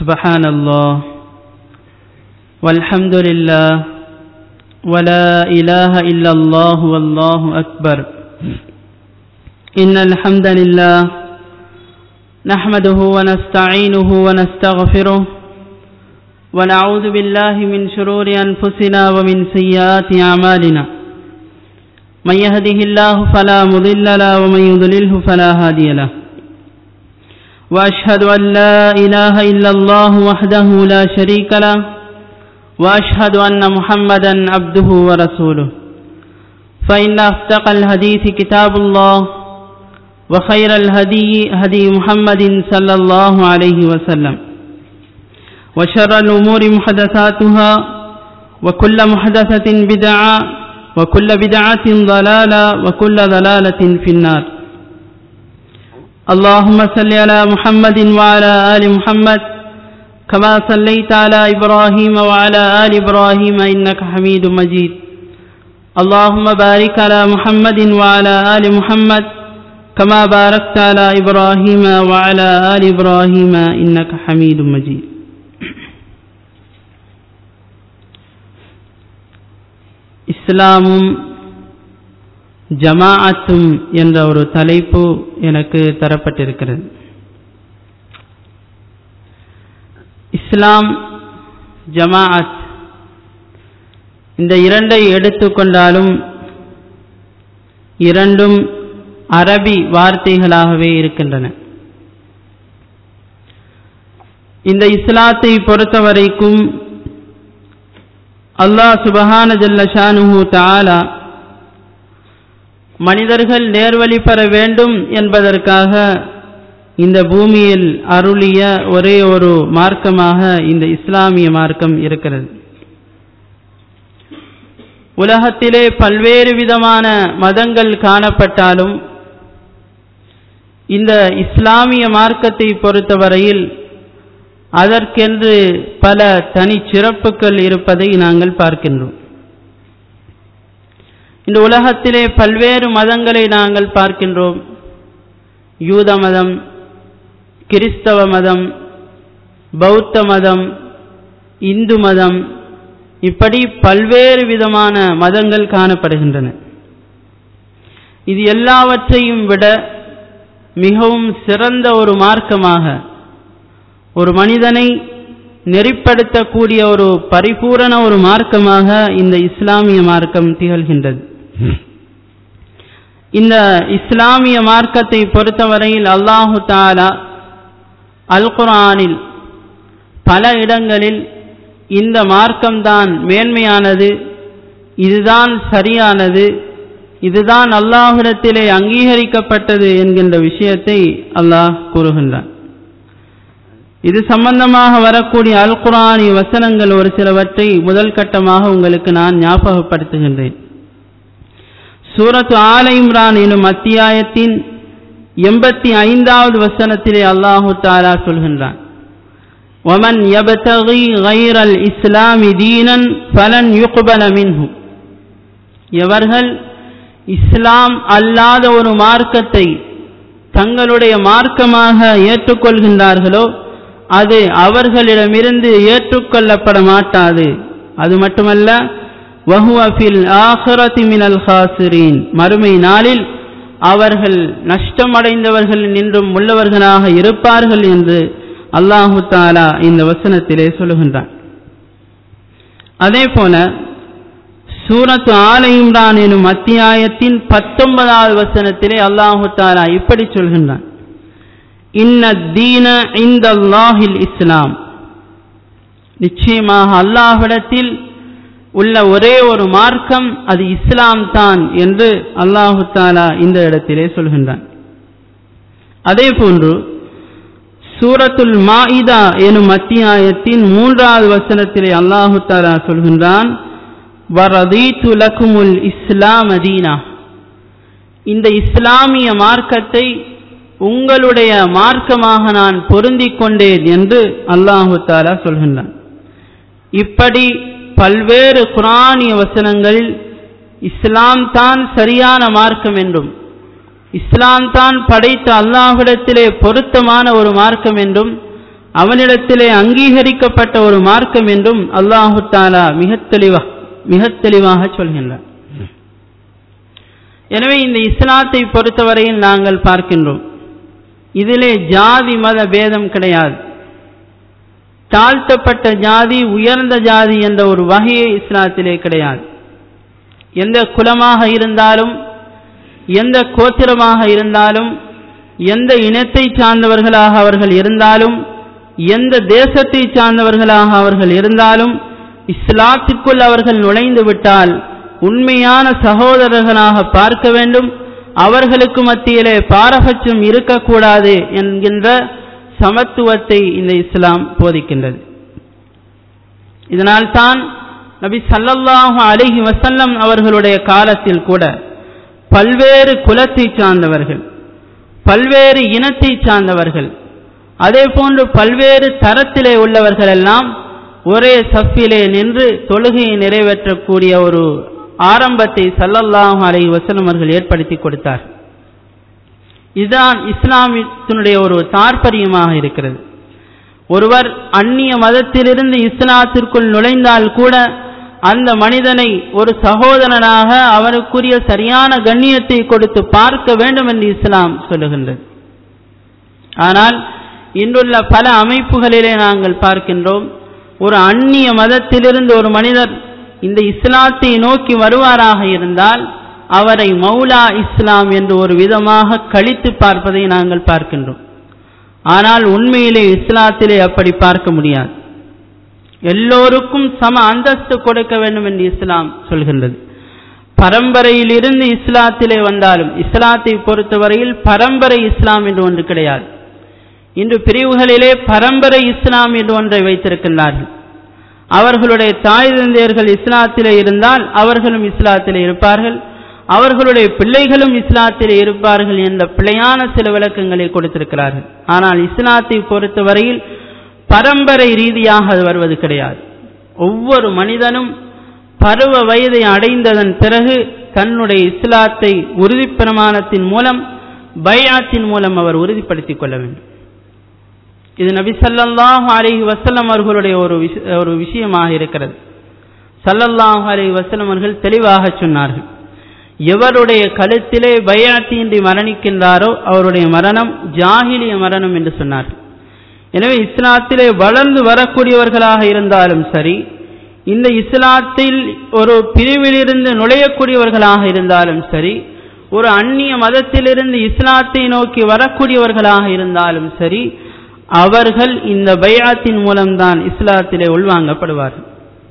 سبحان الله والحمد لله ولا إله إلا الله والله أكبر إن الحمد لله نحمده ونستعينه ونستغفره ونعوذ بالله من شرور أنفسنا ومن سيئات أعمالنا من يهده الله فلا مضل له ومن يضلله فلا هادي له وأشهد أن لا إله إلا الله وحده لا شريك له وأشهد أن محمدا عبده ورسوله فإن أصدق الحديث كتاب الله وخير الهدي هدي محمد صلى الله عليه وسلم وشر الأمور محدثاتها وكل محدثة بدعة وكل بدعة ضلالة وكل ضلالة في النار اللهم صل على محمد وعلى آل محمد كما صليت على إبراهيم وعلى آل إبراهيم إنك حميد مجيد اللهم بارك على محمد وعلى آل محمد كما باركت على إبراهيم وعلى آل إبراهيم إنك حميد مجيد இஸ்லாமும் ஜமாஅத்தும் என்ற ஒரு தலைப்பு எனக்கு தரப்பட்டிருக்கிறது இஸ்லாம் ஜமாஅத் இந்த இரண்டை எடுத்துக்கொண்டாலும் இரண்டும் அரபி வார்த்தைகளாகவே இருக்கின்றன இந்த இஸ்லாத்தை பொறுத்தவரைக்கும் அல்லாஹ் சுபஹான ஜல்ல ஷானுஹு தாலா மனிதர்கள் நேர்வழி பெற வேண்டும் என்பதற்காக இந்த பூமியில் அருளிய ஒரே ஒரு மார்க்கமாக இந்த இஸ்லாமிய மார்க்கம் இருக்கிறது உலகத்திலே பல்வேறு விதமான மதங்கள் காணப்பட்டாலும் இந்த இஸ்லாமிய மார்க்கத்தை பொறுத்தவரையில் அதற்கென்று பல தனி சிறப்புகள் இருப்பதை நாங்கள் பார்க்கின்றோம் இந்த உலகத்திலே பல்வேறு மதங்களை நாங்கள் பார்க்கின்றோம் யூத மதம் கிறிஸ்தவ மதம் பௌத்த மதம் இந்து மதம் இப்படி பல்வேறு விதமான மதங்கள் காணப்படுகின்றன இது எல்லாவற்றையும் விட மிகவும் சிறந்த ஒரு மார்க்கமாக ஒரு மனிதனை நெறிப்படுத்தக்கூடிய ஒரு பரிபூரண ஒரு மார்க்கமாக இந்த இஸ்லாமிய மார்க்கம் திகழ்கின்றது இந்த இஸ்லாமிய மார்க்கத்தை பொறுத்தவரையில் அல்லாஹு தாலா அல் குரானில் பல இடங்களில் இந்த மார்க்கம்தான் மேன்மையானது இதுதான் சரியானது இதுதான் அல்லாஹிடத்திலே அங்கீகரிக்கப்பட்டது என்கின்ற விஷயத்தை அல்லாஹ் கூறுகின்றான் இது சம்பந்தமாக வரக்கூடிய அல் குரானி வசனங்கள் ஒரு சிலவற்றை முதல் கட்டமாக உங்களுக்கு நான் ஞாபகப்படுத்துகின்றேன் சூரத்து ஆல இம்ரான் எனும் அத்தியாயத்தின் எண்பத்தி ஐந்தாவது வசனத்திலே அல்லாஹு தாலா சொல்கின்றான் ومن يبتغي غير الإسلام دينا فلن يقبل منه எவர்கள் இஸ்லாம் அல்லாத ஒரு மார்க்கத்தை தங்களுடைய மார்க்கமாக ஏற்றுக்கொள்கின்றார்களோ அது அவர்களிடமிருந்து ஏற்றுக்கொள்ளப்பட மாட்டாது அது மட்டுமல்ல வஹுவஃபில் ஆஹரதி மினல் ஹாசிரீன் மறுமை நாளில் அவர்கள் நஷ்டமடைந்தவர்கள் நின்றும் உள்ளவர்களாக இருப்பார்கள் என்று அல்லாஹு தாலா இந்த வசனத்திலே சொல்லுகின்றான் அதே போல சூரத்து ஆல இம்ரான் எனும் அத்தியாயத்தின் பத்தொன்பதாவது வசனத்திலே அல்லாஹு தாலா இப்படி சொல்கின்றான் இன்ன தீன இந்த அல்லாஹில் இஸ்லாம் நிச்சயமாக அல்லாஹிடத்தில் உள்ள ஒரே ஒரு மார்க்கம் அது இஸ்லாம் தான் என்று அல்லாஹு தாலா இந்த இடத்திலே சொல்கின்றான் அதே போன்று சூரத்துல் மாயிதா எனும் அத்தியாயத்தின் மூன்றாவது வசனத்திலே அல்லாஹு தாலா சொல்கின்றான் வரதீத்து லக்குமுல் இஸ்லாம் அதீனா இந்த இஸ்லாமிய மார்க்கத்தை உங்களுடைய மார்க்கமாக நான் பொருந்திக் கொண்டேன் என்று அல்லாஹு தாலா சொல்கின்றான் இப்படி பல்வேறு குரானிய வசனங்களில் இஸ்லாம் தான் சரியான மார்க்கம் என்றும் இஸ்லாம் தான் படைத்த அல்லாஹ்விடத்திலே பொருத்தமான ஒரு மார்க்கம் என்றும் அவனிடத்திலே அங்கீகரிக்கப்பட்ட ஒரு மார்க்கம் என்றும் அல்லாஹு தாலா மிக தெளிவா மிக தெளிவாக சொல்கின்றார் எனவே இந்த இஸ்லாத்தை பொறுத்தவரையில் நாங்கள் பார்க்கின்றோம் இதிலே ஜாதி மத பேதம் கிடையாது தாழ்த்தப்பட்ட ஜாதி உயர்ந்த ஜாதி என்ற ஒரு வகையே இஸ்லாத்திலே கிடையாது எந்த குலமாக இருந்தாலும் எந்த கோத்திரமாக இருந்தாலும் எந்த இனத்தை சார்ந்தவர்களாக அவர்கள் இருந்தாலும் எந்த தேசத்தை சார்ந்தவர்களாக அவர்கள் இருந்தாலும் இஸ்லாத்திற்குள் அவர்கள் நுழைந்து விட்டால் உண்மையான சகோதரர்களாக பார்க்க வேண்டும் அவர்களுக்கு மத்தியிலே பாரபட்சம் இருக்கக்கூடாது என்கின்ற சமத்துவத்தை இந்த இஸ்லாம் போதிக்கின்றது இதனால் தான் நபி சல்லல்லாஹு அலிஹி வசல்லம் அவர்களுடைய காலத்தில் கூட பல்வேறு குலத்தை சார்ந்தவர்கள் பல்வேறு இனத்தை சார்ந்தவர்கள் அதே போன்று பல்வேறு தரத்திலே உள்ளவர்கள் எல்லாம் ஒரே சஃபிலே நின்று தொழுகையை நிறைவேற்றக்கூடிய ஒரு ஆரம்பத்தை சல்லல்லாஹு அலை வசலம் அவர்கள் ஏற்படுத்தி கொடுத்தார் இதுதான் இஸ்லாமியத்தினுடைய ஒரு தாற்பயமாக இருக்கிறது ஒருவர் அந்நிய மதத்திலிருந்து இஸ்லாத்திற்குள் நுழைந்தால் கூட அந்த மனிதனை ஒரு சகோதரனாக அவனுக்குரிய சரியான கண்ணியத்தை கொடுத்து பார்க்க வேண்டும் என்று இஸ்லாம் சொல்லுகின்றது ஆனால் இன்றுள்ள பல அமைப்புகளிலே நாங்கள் பார்க்கின்றோம் ஒரு அந்நிய மதத்திலிருந்து ஒரு மனிதர் இந்த இஸ்லாத்தை நோக்கி வருவாராக இருந்தால் அவரை மௌலா இஸ்லாம் என்று ஒரு விதமாக கழித்து பார்ப்பதை நாங்கள் பார்க்கின்றோம் ஆனால் உண்மையிலே இஸ்லாத்திலே அப்படி பார்க்க முடியாது எல்லோருக்கும் சம அந்தஸ்து கொடுக்க வேண்டும் என்று இஸ்லாம் சொல்கின்றது பரம்பரையிலிருந்து இஸ்லாத்திலே வந்தாலும் இஸ்லாத்தை பொறுத்தவரையில் பரம்பரை இஸ்லாம் என்று ஒன்று கிடையாது இன்று பிரிவுகளிலே பரம்பரை இஸ்லாம் என்று ஒன்றை வைத்திருக்கின்றார்கள் அவர்களுடைய தாய் தந்தையர்கள் இஸ்லாத்திலே இருந்தால் அவர்களும் இஸ்லாத்திலே இருப்பார்கள் அவர்களுடைய பிள்ளைகளும் இஸ்லாத்திலே இருப்பார்கள் என்ற பிழையான சில விளக்கங்களை கொடுத்திருக்கிறார்கள் ஆனால் இஸ்லாத்தை பொறுத்தவரையில் பரம்பரை ரீதியாக அது வருவது கிடையாது ஒவ்வொரு மனிதனும் பருவ வயதை அடைந்ததன் பிறகு தன்னுடைய இஸ்லாத்தை உறுதி பிரமாணத்தின் மூலம் பயாத்தின் மூலம் அவர் உறுதிப்படுத்திக் கொள்ள வேண்டும் இது நபி சல்லல்லாஹு அலைஹி வசல்லம் அவர்களுடைய ஒரு ஒரு விஷயமாக இருக்கிறது சல்லல்லாஹு அலைஹி வசல்லம் அவர்கள் தெளிவாக சொன்னார்கள் எவருடைய கழுத்திலே பயாத்தியின்றி மரணிக்கின்றாரோ அவருடைய மரணம் ஜாகிலிய மரணம் என்று சொன்னார்கள் எனவே இஸ்லாத்திலே வளர்ந்து வரக்கூடியவர்களாக இருந்தாலும் சரி இந்த இஸ்லாத்தில் ஒரு பிரிவிலிருந்து நுழையக்கூடியவர்களாக இருந்தாலும் சரி ஒரு அந்நிய மதத்திலிருந்து இஸ்லாத்தை நோக்கி வரக்கூடியவர்களாக இருந்தாலும் சரி அவர்கள் இந்த பயாத்தின் மூலம்தான் இஸ்லாத்திலே உள்வாங்கப்படுவார்கள்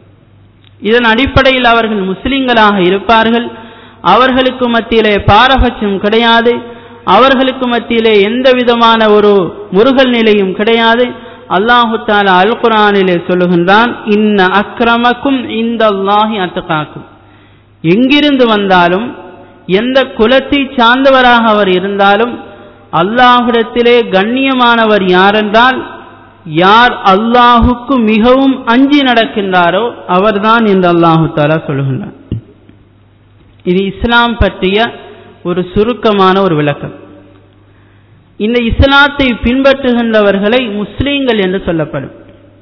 இதன் அடிப்படையில் அவர்கள் முஸ்லிம்களாக இருப்பார்கள் அவர்களுக்கு மத்தியிலே பாரபட்சம் கிடையாது அவர்களுக்கு மத்தியிலே எந்த விதமான ஒரு முருகல் நிலையும் கிடையாது அல்லாஹு தாலா அல் குரானிலே சொல்லுகின்றான் இன்ன அக்கிரமக்கும் இந்த அல்லாஹி அத்தகாக்கும் எங்கிருந்து வந்தாலும் எந்த குலத்தை சார்ந்தவராக அவர் இருந்தாலும் அல்லாஹிடத்திலே கண்ணியமானவர் யாரென்றால் யார் அல்லாஹுக்கு மிகவும் அஞ்சி நடக்கின்றாரோ அவர்தான் என்று அல்லாஹு தாலா சொல்லுகின்றார் இது இஸ்லாம் பற்றிய ஒரு சுருக்கமான ஒரு விளக்கம் இந்த இஸ்லாத்தை பின்பற்றுகின்றவர்களை முஸ்லீம்கள் என்று சொல்லப்படும்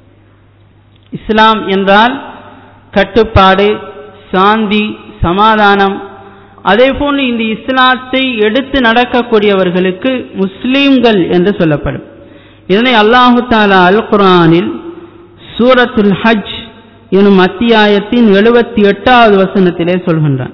இஸ்லாம் என்றால் கட்டுப்பாடு சாந்தி சமாதானம் அதே போன்று இந்த இஸ்லாத்தை எடுத்து நடக்கக்கூடியவர்களுக்கு முஸ்லீம்கள் என்று சொல்லப்படும் இதனை அல்லாஹு தாலா அல் குரானில் சூரத்துல் ஹஜ் எனும் அத்தியாயத்தின் எழுபத்தி எட்டாவது வசனத்திலே சொல்கின்றான்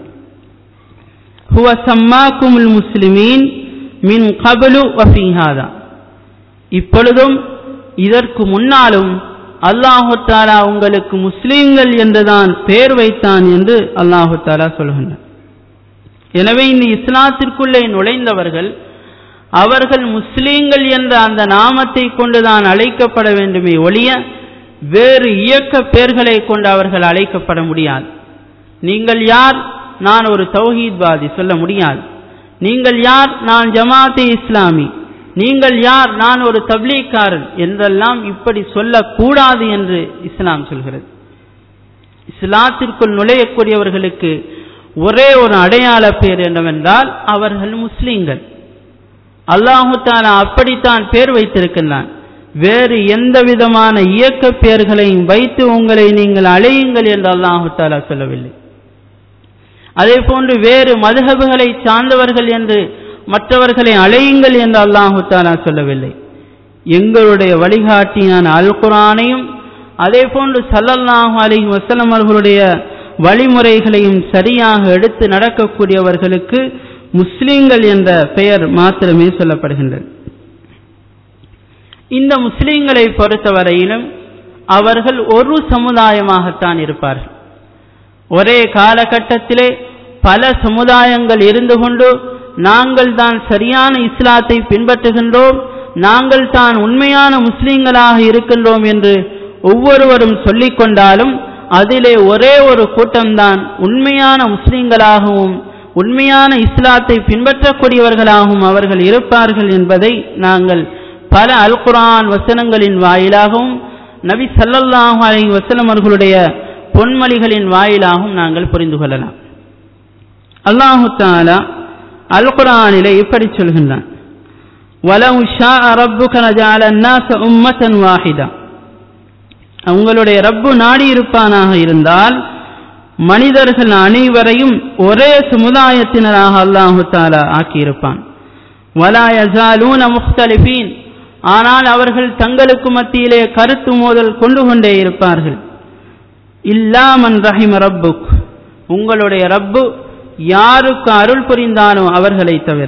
ஹுவ சம்மாக்குமுல் முஸ்லிமீன் மின் கபலு வஃபீஹாதா இப்பொழுதும் இதற்கு முன்னாலும் அல்லாஹு தாலா உங்களுக்கு முஸ்லீம்கள் என்றுதான் பெயர் வைத்தான் என்று அல்லாஹு தாலா சொல்கின்றார் எனவே இந்த இஸ்லாத்திற்குள்ளே நுழைந்தவர்கள் அவர்கள் முஸ்லீம்கள் என்ற அந்த நாமத்தை கொண்டுதான் அழைக்கப்பட வேண்டுமே ஒழிய வேறு இயக்க பெயர்களை கொண்டு அவர்கள் அழைக்கப்பட முடியாது நீங்கள் யார் நான் ஒரு தௌஹீத்வாதி சொல்ல முடியாது நீங்கள் யார் நான் ஜமாத்தே இஸ்லாமி நீங்கள் யார் நான் ஒரு தப்லீக்காரன் என்றெல்லாம் இப்படி சொல்லக்கூடாது என்று இஸ்லாம் சொல்கிறது இஸ்லாத்திற்குள் நுழையக்கூடியவர்களுக்கு ஒரே ஒரு அடையாள பேர் என்னவென்றால் அவர்கள் முஸ்லீம்கள் அல்லாஹு தாலா அப்படித்தான் பேர் வைத்திருக்கின்றான் வேறு எந்த விதமான இயக்க பெயர்களையும் வைத்து உங்களை நீங்கள் அழையுங்கள் என்று அல்லாஹு தாலா சொல்லவில்லை அதே போன்று வேறு மதுகபுகளை சார்ந்தவர்கள் என்று மற்றவர்களை அழையுங்கள் என்று அல்லாஹு தாலா சொல்லவில்லை எங்களுடைய வழிகாட்டியான அல் குரானையும் அதே போன்று சல்லல்லாஹு அலைஹி வஸல்லம் அவர்களுடைய வழிமுறைகளையும் சரியாக எடுத்து நடக்கக்கூடியவர்களுக்கு முஸ்லிம்கள் என்ற பெயர் மாத்திரமே சொல்லப்படுகின்றது இந்த முஸ்லிம்களை பொறுத்தவரையிலும் அவர்கள் ஒரு சமுதாயமாகத்தான் இருப்பார்கள் ஒரே காலகட்டத்திலே பல சமுதாயங்கள் இருந்து கொண்டு நாங்கள் தான் சரியான இஸ்லாத்தை பின்பற்றுகின்றோம் நாங்கள் தான் உண்மையான முஸ்லிம்களாக இருக்கின்றோம் என்று ஒவ்வொருவரும் சொல்லிக் கொண்டாலும் அதிலே ஒரே ஒரு கூட்டம்தான் உண்மையான முஸ்லிம்களாகவும் உண்மையான இஸ்லாத்தை பின்பற்றக்கூடியவர்களாகவும் அவர்கள் இருப்பார்கள் என்பதை நாங்கள் பல அல் குரான் வசனங்களின் வாயிலாகவும் நபி சல்லல்லாஹு அலைஹி வஸல்லம் அவர்களுடைய பொன்மொழிகளின் வாயிலாகவும் நாங்கள் புரிந்து கொள்ளலாம் அல்லாஹு தாலா அல் குரானிலே இப்படி சொல்கின்றான் வலவு ஷா ரப்புக லஜஅல الناس உம்மة வாஹிதா உங்களுடைய ரப்பு நாடி இருப்பானாக இருந்தால் மனிதர்கள் அனைவரையும் ஒரே சமுதாயத்தினராக அல்லாஹு தாலா ஆக்கியிருப்பான் வலா யஸாலூன முக்தலிஃபீன் ஆனால் அவர்கள் தங்களுக்கு மத்தியிலே கருத்து மோதல் கொண்டு கொண்டே இருப்பார்கள் இல்லாமன் ரஹிம ரப்புக் உங்களுடைய ரப்பு யாருக்கு அருள் புரிந்தானோ அவர்களை தவிர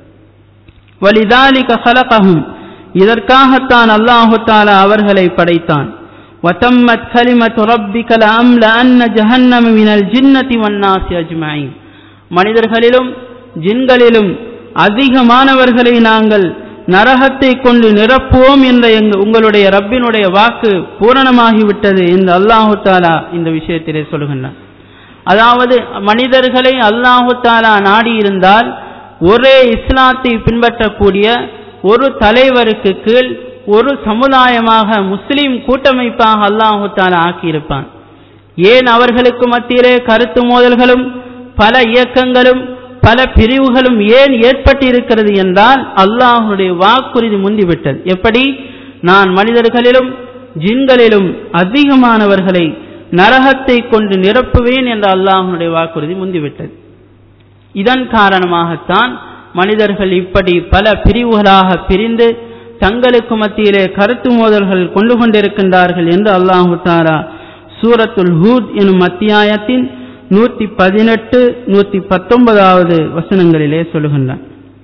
வலிதாலிக ஹலகஹும் இதற்காகத்தான் அல்லாஹு தாலா அவர்களை படைத்தான் வதம்மத் கலிமத்து ரப்பிக லஅம்லஅன்ன ஜஹன்னம மினல் ஜின்னதி வன்னாசி அஜ்மஈன் மனிதர்களிலும் ஜின்களிலும் அதிகமானவர்களை நாங்கள் நரகத்தை கொண்டு நிரப்புவோம் என்ற எங்க உங்களுடைய ரப்பினுடைய வாக்கு பூரணமாகிவிட்டது என்று அல்லாஹு தாலா இந்த விஷயத்திலே சொல்கின்றான் அதாவது மனிதர்களை அல்லாஹு தாலா நாடியிருந்தால் ஒரே இஸ்லாத்தை பின்பற்றக்கூடிய ஒரு தலைவருக்கு கீழ் ஒரு சமுதாயமாக முஸ்லிம் கூட்டமைப்பாக அல்லாஹு தாலா ஆக்கியிருப்பான் ஏன் அவர்களுக்கு மத்தியிலே கருத்து மோதல்களும் பல இயக்கங்களும் பல பிரிவுகளும் ஏன் ஏற்பட்டிருக்கிறது என்றால் அல்லாஹுடைய வாக்குறுதி முந்திவிட்டது எப்படி நான் மனிதர்களிலும் ஜின்களிலும் அதிகமானவர்களை நரகத்தை கொண்டு நிரப்புவேன் என்ற அல்லாஹனுடைய வாக்குறுதி முந்திவிட்டது இதன் காரணமாகத்தான் மனிதர்கள் இப்படி பல பிரிவுகளாக பிரிந்து தங்களுக்கு மத்தியிலே கருத்து மோதல்கள் கொண்டு கொண்டிருக்கின்றார்கள் என்று அல்லாஹு தாரா சூரத்துல் ஹூத் எனும் அத்தியாயத்தின் நூற்றி பதினெட்டு நூற்றி பத்தொன்பதாவது வசனங்களிலே சொல்லுகின்றான்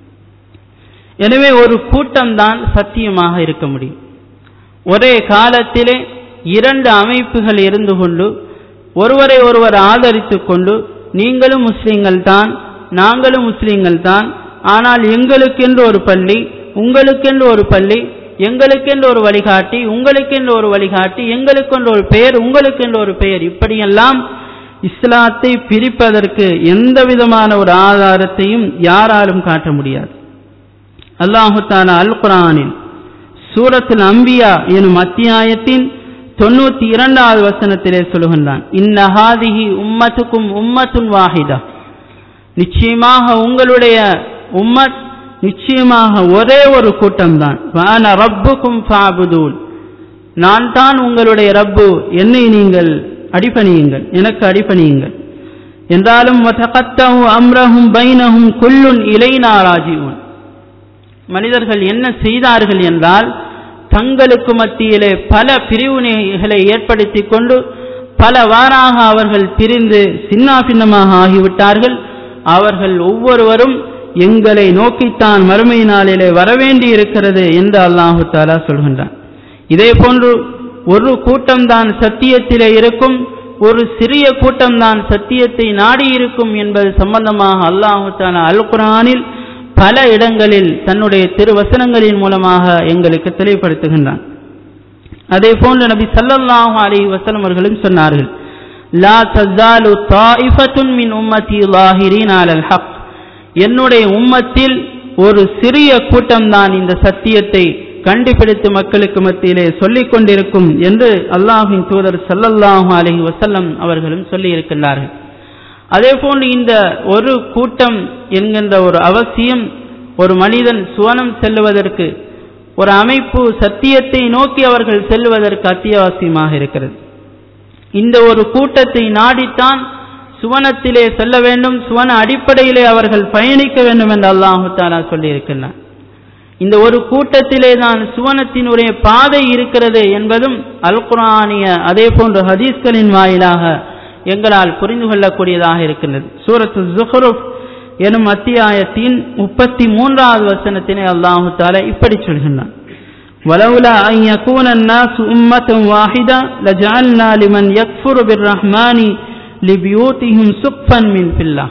எனவே ஒரு கூட்டம்தான் சத்தியமாக இருக்க முடியும் ஒரே காலத்திலே இரண்டு அமைப்புகள் இருந்து கொண்டு ஒருவரை ஒருவர் ஆதரித்து கொண்டு நீங்களும் முஸ்லீம்கள் தான் நாங்களும் முஸ்லீம்கள் தான் ஆனால் எங்களுக்கென்று ஒரு பள்ளி உங்களுக்கென்று ஒரு பள்ளி எங்களுக்கென்று ஒரு வழிகாட்டி உங்களுக்கென்று ஒரு வழிகாட்டி எங்களுக்கென்று ஒரு பெயர் உங்களுக்கென்று ஒரு பெயர் இப்படியெல்லாம் இஸ்லாத்தை பிரிப்பதற்கு எந்த விதமான ஒரு ஆதாரத்தையும் யாராலும் காட்ட முடியாது அல்லாஹு தாலா அல் குரானில் சூரத்தில் அம்பியா எனும் அத்தியாயத்தின் தொண்ணூத்தி இரண்டாவது வசனத்திலே சொல்லுகின்றான் இன்னஹாதிஹி உம்மத்துக்கும் உம்மத்துன் வாஹிதா நிச்சயமாக உங்களுடைய உம்மத் நிச்சயமாக ஒரே ஒரு கூட்டம்தான் வான ரப்புக்கும் ஃபாபுதூன் நான் தான் உங்களுடைய ரப்பு என்னை நீங்கள் அடிபணியுங்கள் எனக்கு அடிபணியுங்கள் என்றாலும் அம்ரஹும் பைனஹும் குல்லுன் இலைனா ராஜீவன் மனிதர்கள் என்ன செய்தார்கள் என்றால் தங்களுக்கு மத்தியிலே பல பிரிவினைகளை ஏற்படுத்தி கொண்டு பல வாராக அவர்கள் பிரிந்து சின்னா பின்னமாக ஆகிவிட்டார்கள் அவர்கள் ஒவ்வொருவரும் எங்களை நோக்கித்தான் மறுமை நாளிலே வரவேண்டி இருக்கிறது என்று அல்லாஹு தாலா சொல்கின்றான் இதே போன்று ஒரு கூட்டம்தான் சத்தியத்திலே இருக்கும் ஒரு சிறிய கூட்டம்தான் சத்தியத்தை நாடி இருக்கும் என்பது சம்பந்தமாக அல்லாஹு தாலா அல் குரானில் பல இடங்களில் தன்னுடைய திருவசனங்களின் மூலமாக எங்களுக்கு தெளிவுபடுத்துகின்றான் அதே போன்று நபி சல்லல்லாஹு அலைஹி வஸல்லம் அவர்களும் சொன்னார்கள் லா தஸாலு தாயிஃபத்துன் மின் உம்மதி லாஹிரீன் அலல் ஹக் என்னுடைய உம்மத்தில் ஒரு சிறிய கூட்டம்தான் இந்த சத்தியத்தை கண்டுபிடித்து மக்களுக்கு மத்தியிலே சொல்லிக் கொண்டிருக்கும் என்று அல்லாஹின் தூதர் சல்லல்லாஹு அலஹி வசல்லம் அவர்களும் சொல்லி இருக்கின்றார்கள் அதே போன்று இந்த ஒரு கூட்டம் என்கின்ற ஒரு அவசியம் ஒரு மனிதன் சுவனம் செல்லுவதற்கு ஒரு அமைப்பு சத்தியத்தை நோக்கி அவர்கள் செல்வதற்கு அத்தியாவசியமாக இருக்கிறது இந்த ஒரு கூட்டத்தை நாடித்தான் சுவனத்திலே செல்ல வேண்டும் சுவன அடிப்படையிலே அவர்கள் பயணிக்க வேண்டும் என்று அல்லாஹு தாலா சொல்லியிருக்கிறார் இந்த ஒரு கூட்டத்திலே தான் சுவனத்தினுடைய பாதை இருக்கிறது என்பதும் அல் குரானிய அதே போன்ற ஹதீஸ்களின் வாயிலாக எங்களால் புரிந்து கொள்ளக்கூடியதாக இருக்கின்றது சூரத்து ஜுஹருப் எனும் அத்தியாயத்தின் முப்பத்தி மூன்றாவது வசனத்தினை அல்லாஹு தாலா இப்படி சொல்கின்றான் ولولا أن يكون الناس أمة واحدة لجعلنا لمن يكفر بالرحمن لبيوتهم سقفا من فضة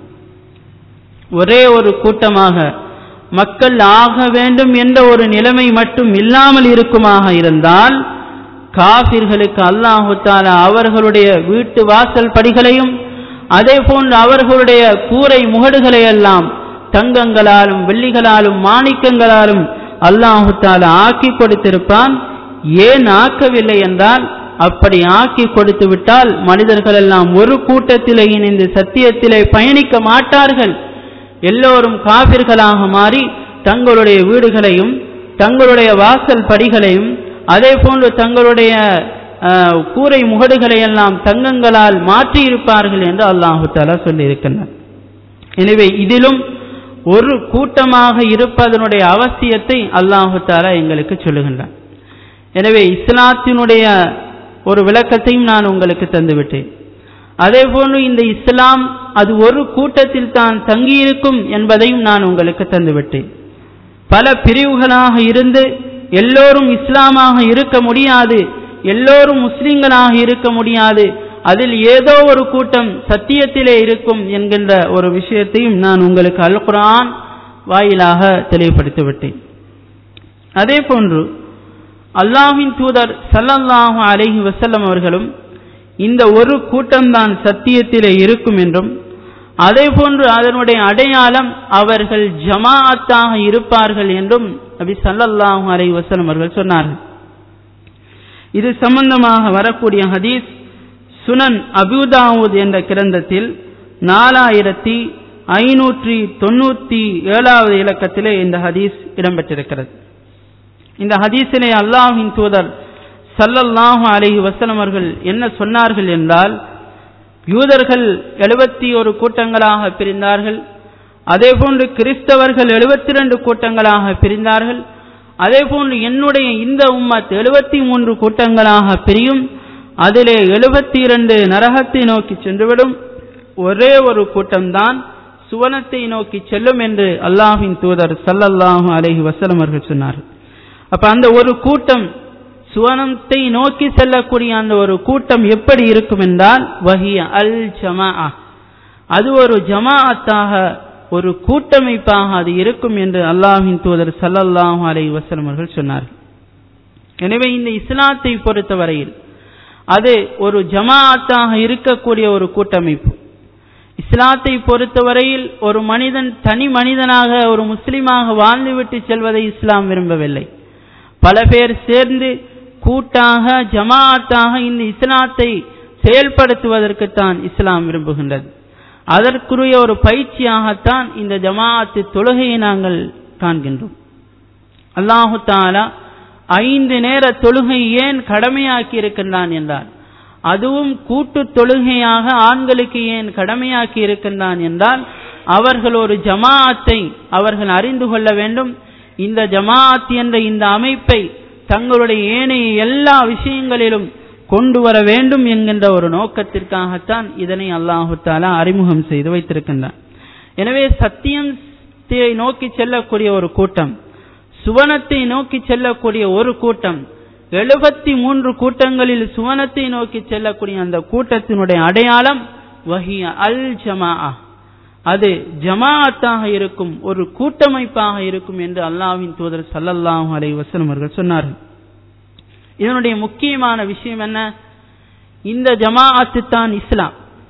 ஒரே ஒரு கூட்டமாக மக்கள் ஆக வேண்டும் என்ற ஒரு நிலைமை மட்டும் இல்லாமல் இருக்குமாக இருந்தால் காபிர்களுக்கு அல்லாஹு தாலா அவர்களுடைய வீட்டு வாசல் படிகளையும் அதே போன்று அவர்களுடைய கூரை முகடுகளை எல்லாம் தங்கங்களாலும் வெள்ளிகளாலும் மாணிக்கங்களாலும் அல்லாஹு தாலா ஆக்கி கொடுத்திருப்பான் ஏன் ஆக்கவில்லை என்றால் அப்படி ஆக்கி கொடுத்து விட்டால் மனிதர்கள் எல்லாம் ஒரு கூட்டத்திலே இணைந்து சத்தியத்திலே பயணிக்க மாட்டார்கள் எல்லோரும் காபிர்களாக மாறி தங்களுடைய வீடுகளையும் தங்களுடைய வாசல் படிகளையும் அதே போன்று தங்களுடைய கூரை முகடுகளை எல்லாம் தங்கங்களால் மாற்றியிருப்பார்கள் என்று அல்லாஹு தாலா சொல்லியிருக்கின்றார் எனவே இதிலும் ஒரு கூட்டமாக இருப்பதனுடைய அவசியத்தை அல்லாஹு தாலா எங்களுக்கு சொல்லுகின்றார் எனவே இஸ்லாத்தினுடைய ஒரு விளக்கத்தையும் நான் உங்களுக்கு தந்துவிட்டேன் அதே போன்று இந்த இஸ்லாம் அது ஒரு கூட்டத்தில் தான் தங்கியிருக்கும் என்பதையும் நான் உங்களுக்கு தந்துவிட்டேன் பல பிரிவுகளாக இருந்து எல்லோரும் இஸ்லாமாக இருக்க முடியாது எல்லோரும் முஸ்லிம்களாக இருக்க முடியாது அதில் ஏதோ ஒரு கூட்டம் சத்தியத்திலே இருக்கும் என்கின்ற ஒரு விஷயத்தையும் நான் உங்களுக்கு அல் குரான் வாயிலாக தெளிவுபடுத்தி விட்டேன் அதே போன்று அல்லாஹின் தூதர் சல்லல்லாஹு அலைஹி வசல்லம் அவர்களும் இந்த ஒரு கூட்டம்தான் சத்தியத்திலே இருக்கும் என்றும் அதே போன்று அதனுடைய அடையாளம் அவர்கள் ஜமாஅத்தாக இருப்பார்கள் என்றும் நபி சல்லல்லாஹு அலைஹி வஸல்லம் அவர்கள் சொன்னார்கள் இது சம்பந்தமாக வரக்கூடிய ஹதீஸ் சுனன் அபுதாவூத் என்ற கிரந்தத்தில் நாலாயிரத்தி ஐநூற்றி தொண்ணூத்தி ஏழாவது இலக்கத்திலே இந்த ஹதீஸ் இடம்பெற்றிருக்கிறது இந்த ஹதீஸிலே அல்லாஹின் தூதர் சல்லல்லாஹு அலைஹி வசலம் அவர்கள் என்ன சொன்னார்கள் என்றால் யூதர்கள் எழுபத்தி ஒரு கூட்டங்களாக பிரிந்தார்கள் அதே போன்று கிறிஸ்தவர்கள் எழுபத்தி ரெண்டு கூட்டங்களாக பிரிந்தார்கள் அதே போன்று என்னுடைய இந்த உம்மத் எழுபத்தி மூன்று கூட்டங்களாக பிரியும் அதிலே எழுபத்தி இரண்டு நரகத்தை நோக்கி சென்றுவிடும் ஒரே ஒரு கூட்டம்தான் சுவனத்தை நோக்கி செல்லும் என்று அல்லாஹின் தூதர் சல்லல்லாஹு அலைஹி வசலம் அவர்கள் சொன்னார்கள் அப்ப அந்த ஒரு கூட்டம் சுவனத்தை நோக்கி செல்லக்கூடிய அந்த ஒரு கூட்டம் எப்படி இருக்கும் என்றால் வஹிய அல் ஜமா அது ஒரு ஜமாஅத்தாக ஒரு கூட்டமைப்பாக அது இருக்கும் என்று அல்லாஹின் தூதர் சல்லல்லாஹு அலை வசலம் அவர்கள் சொன்னார்கள் எனவே இந்த இஸ்லாத்தை பொறுத்தவரையில் அது ஒரு ஜமாஅத்தாக இருக்கக்கூடிய ஒரு கூட்டமைப்பு இஸ்லாத்தை பொறுத்தவரையில் ஒரு மனிதன் தனி மனிதனாக ஒரு முஸ்லிமாக வாழ்ந்துவிட்டு செல்வதை இஸ்லாம் விரும்பவில்லை பல பேர் சேர்ந்து கூட்டாக ஜமாஅத்தாக இந்த இஸ்லாத்தை செயல்படுத்துவதற்குத்தான் இஸ்லாம் விரும்புகின்றது அதற்குரிய ஒரு பயிற்சியாகத்தான் இந்த ஜமாஅத்து தொழுகையை நாங்கள் காண்கின்றோம் அல்லாஹு தாலா ஐந்து நேர தொழுகை ஏன் கடமையாக்கி இருக்கின்றான் என்றால் அதுவும் கூட்டு தொழுகையாக ஆண்களுக்கு ஏன் கடமையாக்கி இருக்கின்றான் என்றால் அவர்கள் ஒரு ஜமாஅத்தை அவர்கள் அறிந்து கொள்ள வேண்டும் இந்த ஜமாஅத் என்ற இந்த அமைப்பை தங்களுடைய ஏனைய எல்லா விஷயங்களிலும் கொண்டு வர வேண்டும் என்கின்ற ஒரு நோக்கத்திற்காகத்தான் இதனை அல்லாஹு தாலா அறிமுகம் செய்து வைத்திருக்கின்றான் எனவே சத்தியத்தை நோக்கி செல்லக்கூடிய ஒரு கூட்டம் சுவனத்தை நோக்கி செல்லக்கூடிய ஒரு கூட்டம் எழுபத்தி மூன்று கூட்டங்களில் சுவனத்தை நோக்கி செல்லக்கூடிய அந்த கூட்டத்தினுடைய அடையாளம் வஹிய அல் ஜமா அது ஜமாஅத்தாக இருக்கும் ஒரு கூட்டமைப்பாக இருக்கும் என்று அல்லாஹ்வின் தூதர் சல்லல்லாஹு அலை வசனம் அவர்கள் சொன்னார்கள் இதனுடைய முக்கியமான விஷயம் என்ன இந்த ஜமாஅத்து தான் இஸ்லாம்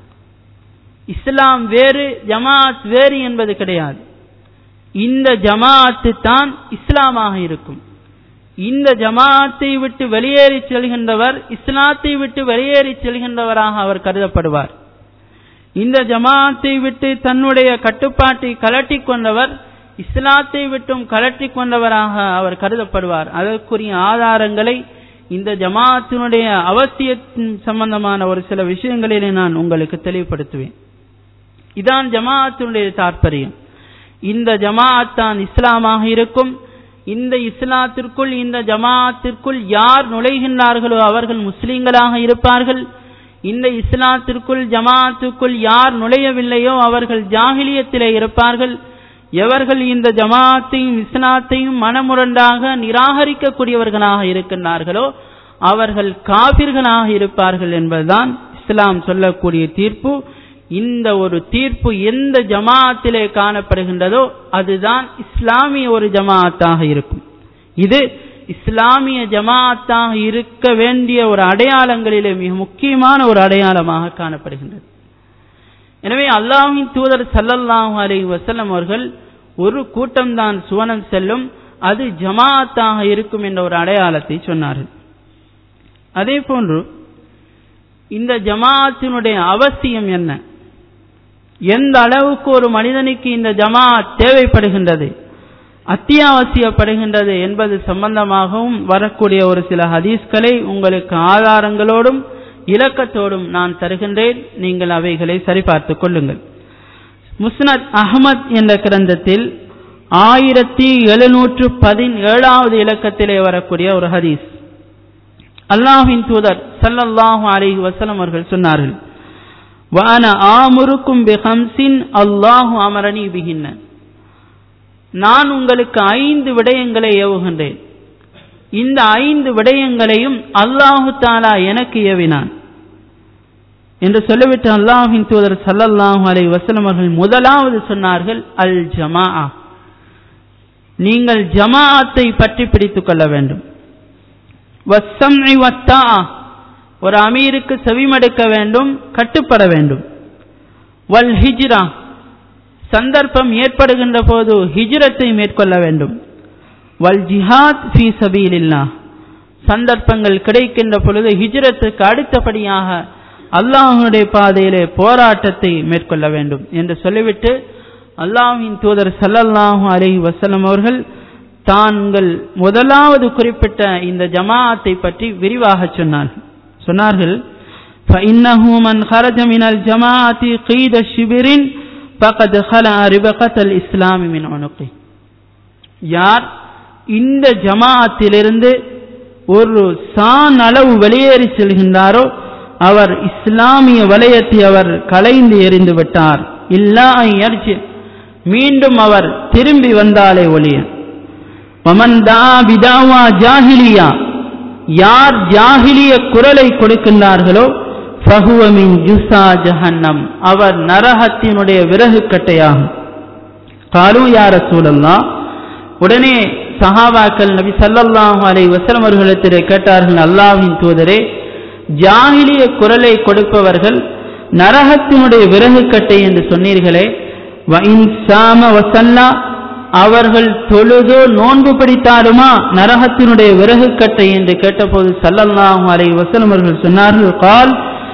இஸ்லாம் வேறு ஜமாஅத் வேறு என்பது கிடையாது இந்த ஜமாஅத்து தான் இஸ்லாமாக இருக்கும் இந்த ஜமாஅத்தை விட்டு வெளியேறி செல்கின்றவர் இஸ்லாத்தை விட்டு வெளியேறி செல்கின்றவராக அவர் கருதப்படுவார் இந்த ஜமாஅத்தை விட்டு தன்னுடைய கட்டுப்பாட்டை கலட்டி கொண்டவர் இஸ்லாத்தை விட்டும் கலற்றி கொண்டவராக அவர் கருதப்படுவார் அதற்குரிய ஆதாரங்களை இந்த ஜமாத்தினுடைய அவசியத்தின் சம்பந்தமான ஒரு சில விஷயங்களிலே நான் உங்களுக்கு தெளிவுபடுத்துவேன் இதான் ஜமாத்தினுடைய தாற்பயம் இந்த ஜமாத் தான் இஸ்லாமாக இருக்கும் இந்த இஸ்லாத்திற்குள் இந்த ஜமாத்திற்குள் யார் நுழைகின்றார்களோ அவர்கள் முஸ்லிம்களாக இருப்பார்கள் இந்த இஸ்லாத்திற்குள் ஜமாத்துக்குள் யார் நுழையவில்லையோ அவர்கள் ஜாகிலியத்திலே இருப்பார்கள் எவர்கள் இந்த ஜமாத்தையும் இஸ்லாத்தையும் மனமுரண்டாக நிராகரிக்கக்கூடியவர்களாக இருக்கின்றார்களோ அவர்கள் காபிர்களாக இருப்பார்கள் என்பதுதான் இஸ்லாம் சொல்லக்கூடிய தீர்ப்பு இந்த ஒரு தீர்ப்பு எந்த ஜமாத்திலே காணப்படுகின்றதோ அதுதான் இஸ்லாமிய ஒரு ஜமாத்தாக இருக்கும் இது இஸ்லாமிய ஜமாத்தாக இருக்க வேண்டிய ஒரு அடையாளங்களிலே மிக முக்கியமான ஒரு அடையாளமாக காணப்படுகின்றது எனவே அல்லாஹின் தூதர் சல்லல்லாஹு அலை வசல்லம் அவர்கள் ஒரு கூட்டம்தான் சுவனம் செல்லும் அது ஜமாத்தாக இருக்கும் என்ற ஒரு அடையாளத்தை சொன்னார்கள் அதே போன்று இந்த ஜமாத்தினுடைய அவசியம் என்ன எந்த அளவுக்கு ஒரு மனிதனுக்கு இந்த ஜமாத் தேவைப்படுகின்றது அத்தியாவசியப்படுகின்றது என்பது சம்பந்தமாகவும் வரக்கூடிய ஒரு சில ஹதீஸ்களை உங்களுக்கு ஆதாரங்களோடும் இலக்கத்தோடும் நான் தருகின்றேன் நீங்கள் அவைகளை சரிபார்த்துக் கொள்ளுங்கள் முஸ்னத் அஹமத் என்ற கிரந்தத்தில் ஆயிரத்தி எழுநூற்று பதினேழாவது இலக்கத்திலே வரக்கூடிய ஒரு ஹதீஸ் அல்லாஹின் தூதர் சல்லல்லாஹு அலைஹி வஸல்லம் அவர்கள் சொன்னார்கள் வான ஆமுருக்கும் பிஹம்சின் அல்லாஹு அமரணி பிகின்ன நான் உங்களுக்கு ஐந்து விடயங்களை ஏவுகின்றேன் இந்த ஐந்து விடயங்களையும் அல்லாஹு தாலா எனக்கு ஏவினான் என்று சொல்லிவிட்டு அல்லாஹின் தூதர் சல்லல்லாஹு அலை வசலம் அவர்கள் முதலாவது சொன்னார்கள் அல் ஜமா நீங்கள் ஜமாஅத்தை பற்றி பிடித்துக் கொள்ள வேண்டும் ஒரு அமீருக்கு செவிமடுக்க வேண்டும் கட்டுப்பட வேண்டும் வல் ஹிஜ்ரா சந்தர்ப்பம் ஏற்படுகின்ற போது ஹிஜ்ரத்தை மேற்கொள்ள வேண்டும் வல் ஜிஹாத் ஃபி சபீலில்லா சந்தர்ப்பங்கள் கிடைக்கின்ற பொழுது ஹிஜ்ரத்துக்கு அடுத்தபடியாக அல்லாஹுடைய பாதையிலே போராட்டத்தை மேற்கொள்ள வேண்டும் என்று சொல்லிவிட்டு அல்லாஹின் தூதர் சல்லல்லாஹு அலைஹி வசல்லம் அவர்கள் தாங்கள் முதலாவது குறிப்பிட்ட இந்த ஜமாஅத்தை பற்றி விரிவாக சொன்னார்கள் சொன்னார்கள் فإنه من خرج من الجماعة قيد شبر فقد خلع ربقة الإسلام من عنقه யார் இந்த ஜமாஅத்திலிருந்து ஒரு சான் அளவு வெளியேறி செல்கின்றாரோ அவர் இஸ்லாமிய வலயத்தை அவர் கலைந்து எறிந்து விட்டார் இல்லா மீண்டும் அவர் திரும்பி வந்தாலே ஒளிய வமந்தா பிதாவா ஜாஹிலியா யார் ஜாஹிலிய குரலை கொடுக்கின்றார்களோ ஃபஹுவமின் ஜுசா ஜஹன்னம் அவர் நரகத்தினுடைய விறகு கட்டையாகும் காலு யார சூழல்லா உடனே சஹாபாக்கள் நபி சல்லல்லாஹு அலை வசலம் அவர்களிடத்திலே கேட்டார்கள் அல்லாஹின் தூதரே ஜாகிலிய குரலை கொடுப்பவர்கள் நரகத்தினுடைய விறகு கட்டை என்று சொன்னீர்களே சாம வசல்லா அவர்கள் தொழுதோ நோன்பு பிடித்தாலுமா நரகத்தினுடைய விறகு கட்டை என்று கேட்டபோது சல்லல்லாஹு அலை வசலம் அவர்கள் சொன்னார்கள் கால்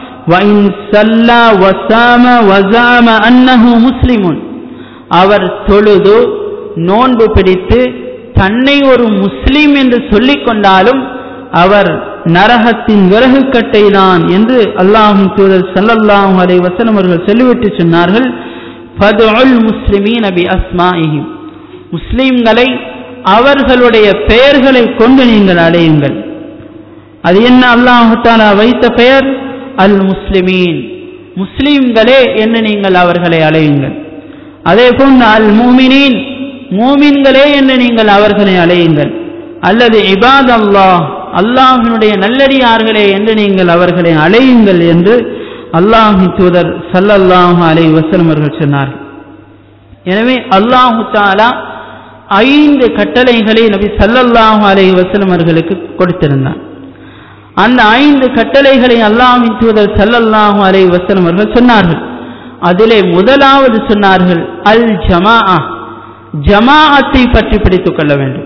சல்லா வசாம வசாம அன்னஹு முஸ்லிமுன் அவர் தொழுது நோன்பு பிடித்து தன்னை ஒரு முஸ்லிம் என்று சொல்லிக் கொண்டாலும் அவர் நரகத்தின் விறகு கட்டை தான் என்று அல்லாஹும் தூதர் சல்லல்லாஹு அலை வசலம் அவர்கள் சொல்லிவிட்டு சொன்னார்கள் ஃபதுல் முஸ்லிமீன் அபி அஸ்மாஇஹிம் முஸ்லிம்களை அவர்களுடைய பெயர்களை கொண்டு நீங்கள் அடையுங்கள் அது என்ன அல்லாஹு தாலா வைத்த பெயர் அல் முஸ்லிமீன் முஸ்லிம்களே என்று நீங்கள் அவர்களை அழையுங்கள் அதே போன்று அல் மூமினின் மூமின்களே என்று நீங்கள் அவர்களை அழையுங்கள் அல்லது இபாத் அல்லாஹ் அல்லாஹினுடைய நல்லடியார்களே என்று நீங்கள் அவர்களை அழையுங்கள் என்று அல்லாஹி தூதர் சல்லல்லாஹு அலை வசலம் அவர்கள் சொன்னார்கள் எனவே அல்லாஹு தாலா ஐந்து கட்டளைகளை நபி சல்லல்லாஹு அலை வசலம் அவர்களுக்கு கொடுத்திருந்தார் அந்த ஐந்து கட்டளைகளை அல்லாஹின் தூதர் சல்லல்லாஹு அலை வசலம் அவர்கள் சொன்னார்கள் அதிலே முதலாவது சொன்னார்கள் அல் ஜமா ஜமாஅத்தை பற்றி பிடித்துக் கொள்ள வேண்டும்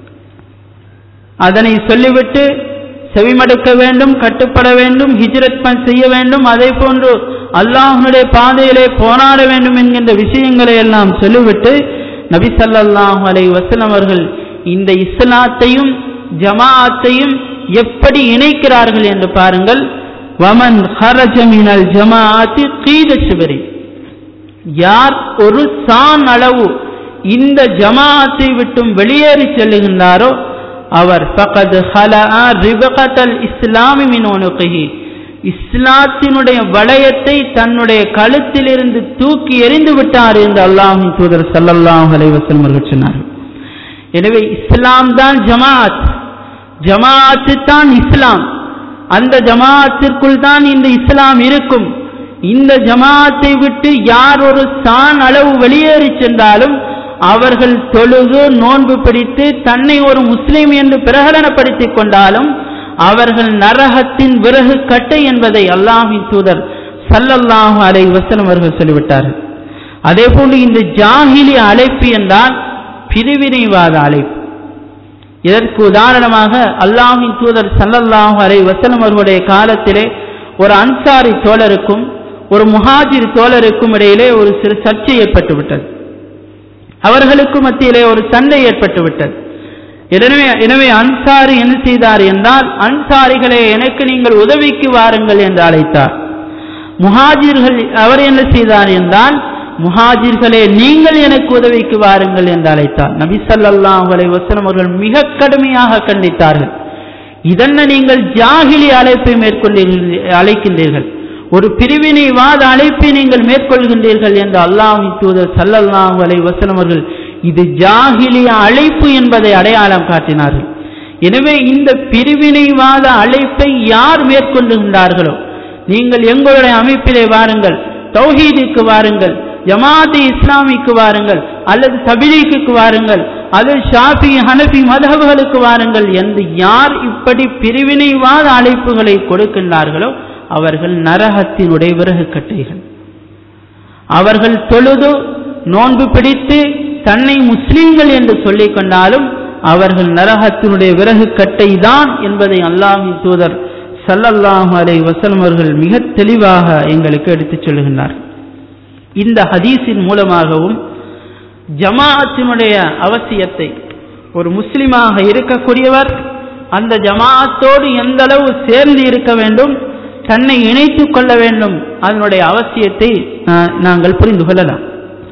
அதனை சொல்லிவிட்டு செவிமடுக்க வேண்டும் கட்டுப்பட வேண்டும் ஹிஜ்ரத் செய்ய வேண்டும் அதே போன்று அல்லாஹனுடைய பாதையிலே போராட வேண்டும் என்கின்ற விஷயங்களை எல்லாம் சொல்லிவிட்டு நபி ஸல்லல்லாஹு அலைஹி வஸல்லம் அவர்கள் இந்த இஸ்லாத்தையும் ஜமாஅத்தையும் எப்படி இணைக்கிறார்கள் என்று பாருங்கள் வமன் ஹரஜ மினல் ஜமாஅத்தி கீத சிவரி யார் ஒரு சான் அளவு இந்த ஜமாஅத்தை விட்டும் வெளியேறி செல்லுகின்றாரோ அவர் ஃபகத் ஹலா ரிபகத்தல் இஸ்லாமி மின் உனுகிஹி இஸ்லாத்தினுடைய வளையத்தை தன்னுடைய கழுத்திலிருந்து தூக்கி எறிந்து விட்டார் என்று அல்லாஹின் தூதர் ஸல்லல்லாஹு அலைஹி வஸல்லம் அவர்கள் சொன்னார்கள் எனவே இஸ்லாம் தான் ஜமாஅத் ஜமாஅத்து தான் இஸ்லாம் அந்த ஜமாஅத்திற்குள் தான் இந்த இஸ்லாம் இருக்கும் இந்த ஜமாஅத்தை விட்டு யார் ஒரு சான் அளவு வெளியேறி சென்றாலும் அவர்கள் தொழுகு நோன்பு பிடித்து தன்னை ஒரு முஸ்லிம் என்று பிரகடனப்படுத்திக் கொண்டாலும் அவர்கள் நரகத்தின் விறகு கட்டை என்பதை அல்லாஹின் தூதர் சல்லல்லாஹு அலை வசனம் அவர்கள் சொல்லிவிட்டார்கள் அதே போன்று இந்த ஜாகிலி அழைப்பு என்றால் பிரிவினைவாத அழைப்பு இதற்கு உதாரணமாக அல்லாஹின் தூதர் சல்லல்லாஹு அலை வசனம் அவர்களுடைய காலத்திலே ஒரு அன்சாரி தோழருக்கும் ஒரு முஹாஜிர் தோழருக்கும் இடையிலே ஒரு சிறு சர்ச்சை ஏற்பட்டு விட்டது அவர்களுக்கு மத்தியிலே ஒரு சண்டை ஏற்பட்டு விட்டது எனவே எனவே அன்சாரி என்ன செய்தார் என்றால் அன்சாரிகளே எனக்கு நீங்கள் உதவிக்கு வாருங்கள் என்று அழைத்தார் முஹாஜிர்கள் அவர் என்ன செய்தார் என்றால் முஹாஜிர்களே நீங்கள் எனக்கு உதவிக்கு வாருங்கள் என்று அழைத்தார் நபி ஸல்லல்லாஹு அலைஹி வஸல்லம் அவர்கள் மிக கடுமையாக கண்டித்தார்கள் இதென்ன நீங்கள் ஜாகிலி அழைப்பை மேற்கொண்டீர்கள் அழைக்கின்றீர்கள் ஒரு பிரிவினைவாத அழைப்பை நீங்கள் மேற்கொள்கின்றீர்கள் என்று அல்லாஹின் தூதர் சல்லல்லாஹு அலைஹி வஸல்லம் அவர்கள் இது ஜாகிலிய அழைப்பு என்பதை அடையாளம் காட்டினார்கள் எனவே இந்த பிரிவினைவாத அழைப்பை யார் மேற்கொள்ளுகின்றார்களோ நீங்கள் எங்களுடைய அமைப்பிலே வாருங்கள் தௌஹீதுக்கு வாருங்கள் ஜமாத் இஸ்லாமிக்கு வாருங்கள் அல்லது தபிலீக்கு வாருங்கள் அல்லது ஷாஃபி ஹனஃபி மதகுகளுக்கு வாருங்கள் என்று யார் இப்படி பிரிவினைவாத அழைப்புகளை கொடுக்கின்றார்களோ அவர்கள் நரகத்தினுடைய விறகு கட்டைகள் அவர்கள் தொழுது நோன்பு பிடித்து தன்னை முஸ்லீம்கள் என்று சொல்லிக் கொண்டாலும் அவர்கள் நரகத்தினுடைய விறகு கட்டை தான் என்பதை அல்லாஹின் தூதர் சல்லல்லாஹு அலை வசலம் அவர்கள் மிக தெளிவாக எங்களுக்கு எடுத்துச் சொல்லுகின்றார் இந்த ஹதீஸின் மூலமாகவும் ஜமாஅத்தினுடைய அவசியத்தை ஒரு முஸ்லிமாக இருக்கக்கூடியவர் அந்த ஜமாஅத்தோடு எந்த அளவு சேர்ந்து இருக்க வேண்டும் தன்னை இணைத்துக் கொள்ள வேண்டும் அதனுடைய அவசியத்தை நாங்கள் புரிந்து கொள்ளலாம்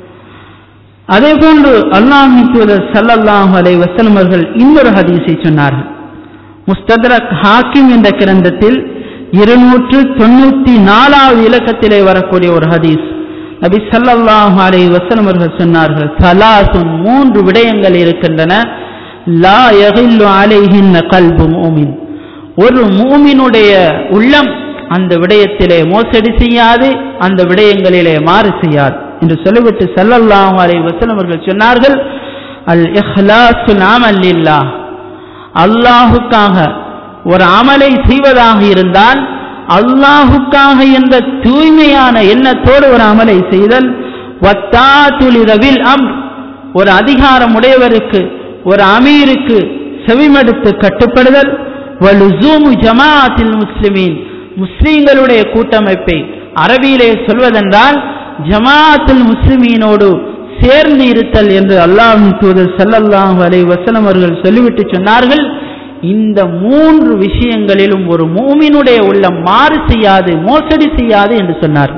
அதே போன்று அல்லாஹி தூதர் சல்லல்லாஹு அலை வசலம் அவர்கள் இன்னொரு ஹதீஸை சொன்னார்கள் முஸ்தத்ரக் ஹாக்கிம் என்ற கிரந்தத்தில் இருநூற்று தொண்ணூத்தி நாலாவது இலக்கத்திலே வரக்கூடிய ஒரு ஹதீஸ் நபி சல்லல்லாஹு அலை வசலம் அவர்கள் சொன்னார்கள் சலாசுன் மூன்று விடயங்கள் இருக்கின்றன லா யகில்லு அலைஹின் கல்பு மூமின் ஒரு மூமினுடைய உள்ளம் அந்த விடயத்திலே மோசடி செய்யாது அந்த விடயங்களிலே மாறு செய்யாது என்று சொல்லிவிட்டு சல்லல்லாஹு அலைஹி வஸல்லம் அவர்கள் சொன்னார்கள் அல் இஹ்லாசுல் அமல் லில்லாஹ் அல்லாஹுக்காக ஒரு அமலை செய்வதாக இருந்தால் அல்லாஹுக்காக என்ற தூய்மையான எண்ணத்தோடு ஒரு அமலை செய்தல் வத்தாத்துலிரவில் அம் ஒரு அதிகாரம் உடையவருக்கு ஒரு அமீருக்கு செவிமடுத்து கட்டுப்படுதல் வலுசூமு ஜமாஅத்தில் முஸ்லிமீன் முஸ்லீம்களுடைய கூட்டமைப்பை அரபியிலே சொல்வதென்றால் ஜமாஅத்துல் முஸ்லிமீனோடு சேர்ந்து இருத்தல் என்று அல்லாஹின் தூதர் சல்லல்லாஹு அலை வசனம் அவர்கள் சொல்லிவிட்டு சொன்னார்கள் இந்த மூன்று விஷயங்களிலும் ஒரு மூமினுடைய உள்ளம் மாறு செய்யாது மோசடி செய்யாது என்று சொன்னார்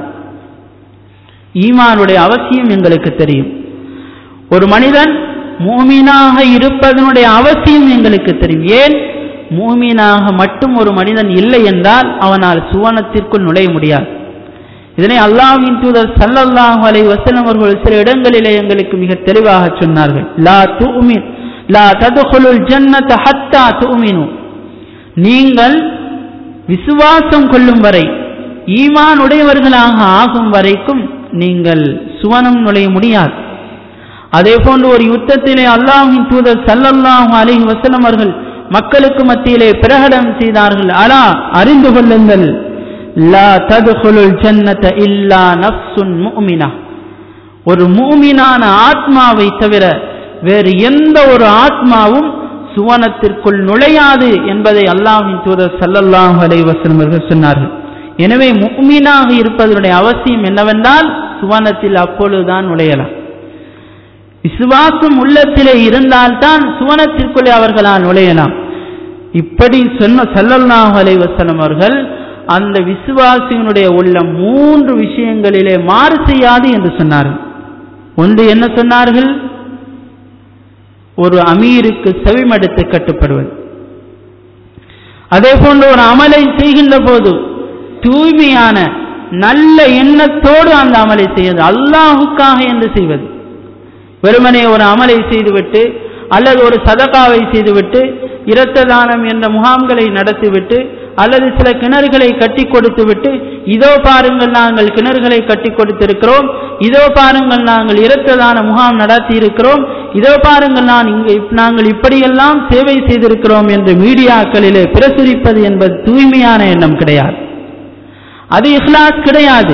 ஈமானுடைய அவசியம் எங்களுக்கு தெரியும் ஒரு மனிதன் மூமீனாக இருப்பதனுடைய அவசியம் எங்களுக்கு தெரியும் ஏன் மூமீனாக மட்டும் ஒரு மனிதன் இல்லை என்றால் அவனால் சுவனத்திற்குள் நுழைய முடியாது இதனை அல்லாஹின் தூதர் சல்லல்லாஹு அலை வசலம் அவர்கள் சில இடங்களிலே எங்களுக்கு மிக தெளிவாக சொன்னார்கள் லா தூமின் லா ததுகுலுல் ஜன்னத ஹத்தா தூமினு நீங்கள் விசுவாசம் கொள்ளும் வரை ஈமான் உடையவர்களாக ஆகும் வரைக்கும் நீங்கள் சுவனம் நுழைய முடியாது அதே போன்று ஒரு யுத்தத்திலே அல்லாஹின் தூதர் சல்லல்லாஹு அலைஹி வஸல்லம் அவர்கள் மக்களுக்கு மத்தியிலே பிரகடனம் செய்தார்கள் அலா அறிந்து கொள்ளுங்கள் லா ததுகுலுல் ஜன்னத இல்லா நஃப்சுன் முஃமினா ஒரு மூமினான ஆத்மாவை தவிர வேறு எந்த ஒரு ஆத்மாவும் சுவனத்திற்குள் நுழையாது என்பதை அல்லாஹின் தூதர் சல்லல்லாஹு அலைஹி வஸல்லம் அவர்கள் சொன்னார்கள் எனவே முஃமினாக இருப்பதனுடைய அவசியம் என்னவென்றால் சுவனத்தில் அப்பொழுதுதான் நுழையலாம் விசுவாசம் உள்ளத்திலே இருந்தால்தான் சுவனத்திற்குள்ளே அவர்களால் நுழையலாம் இப்படி சொன்ன சல்லல்லாஹு அலைஹி வஸல்லம் அவர்கள் அந்த விசுவாசியினுடைய உள்ள மூன்று விஷயங்களிலே மாறு செய்யாது என்று சொன்னார்கள் ஒன்று என்ன சொன்னார்கள் ஒரு அமீருக்கு செவிமடுத்து கட்டுப்படுவது அதே போன்று ஒரு அமலை செய்கின்ற போது தூய்மையான நல்ல எண்ணத்தோடு அந்த அமலை செய்வது அல்லாஹுக்காக என்று செய்வது வெறுமனே ஒரு அமலை செய்துவிட்டு அல்லது ஒரு சதகாவை செய்துவிட்டு இரத்த தானம் என்ற முகாம்களை நடத்திவிட்டு அல்லது சில கிணறுகளை கட்டி கொடுத்துவிட்டு இதோ பாருங்கள் நாங்கள் கிணறுகளை கட்டி கொடுத்திருக்கிறோம் இதோ பாருங்கள் நாங்கள் இரத்த தான முகாம் நடத்தி இருக்கிறோம் இதோ பாருங்கள் நான் இங்கு நாங்கள் இப்படியெல்லாம் சேவை செய்திருக்கிறோம் என்று மீடியாக்களிலே பிரசுரிப்பது என்பது தூய்மையான எண்ணம் கிடையாது அது இஹ்லாஸ் கிடையாது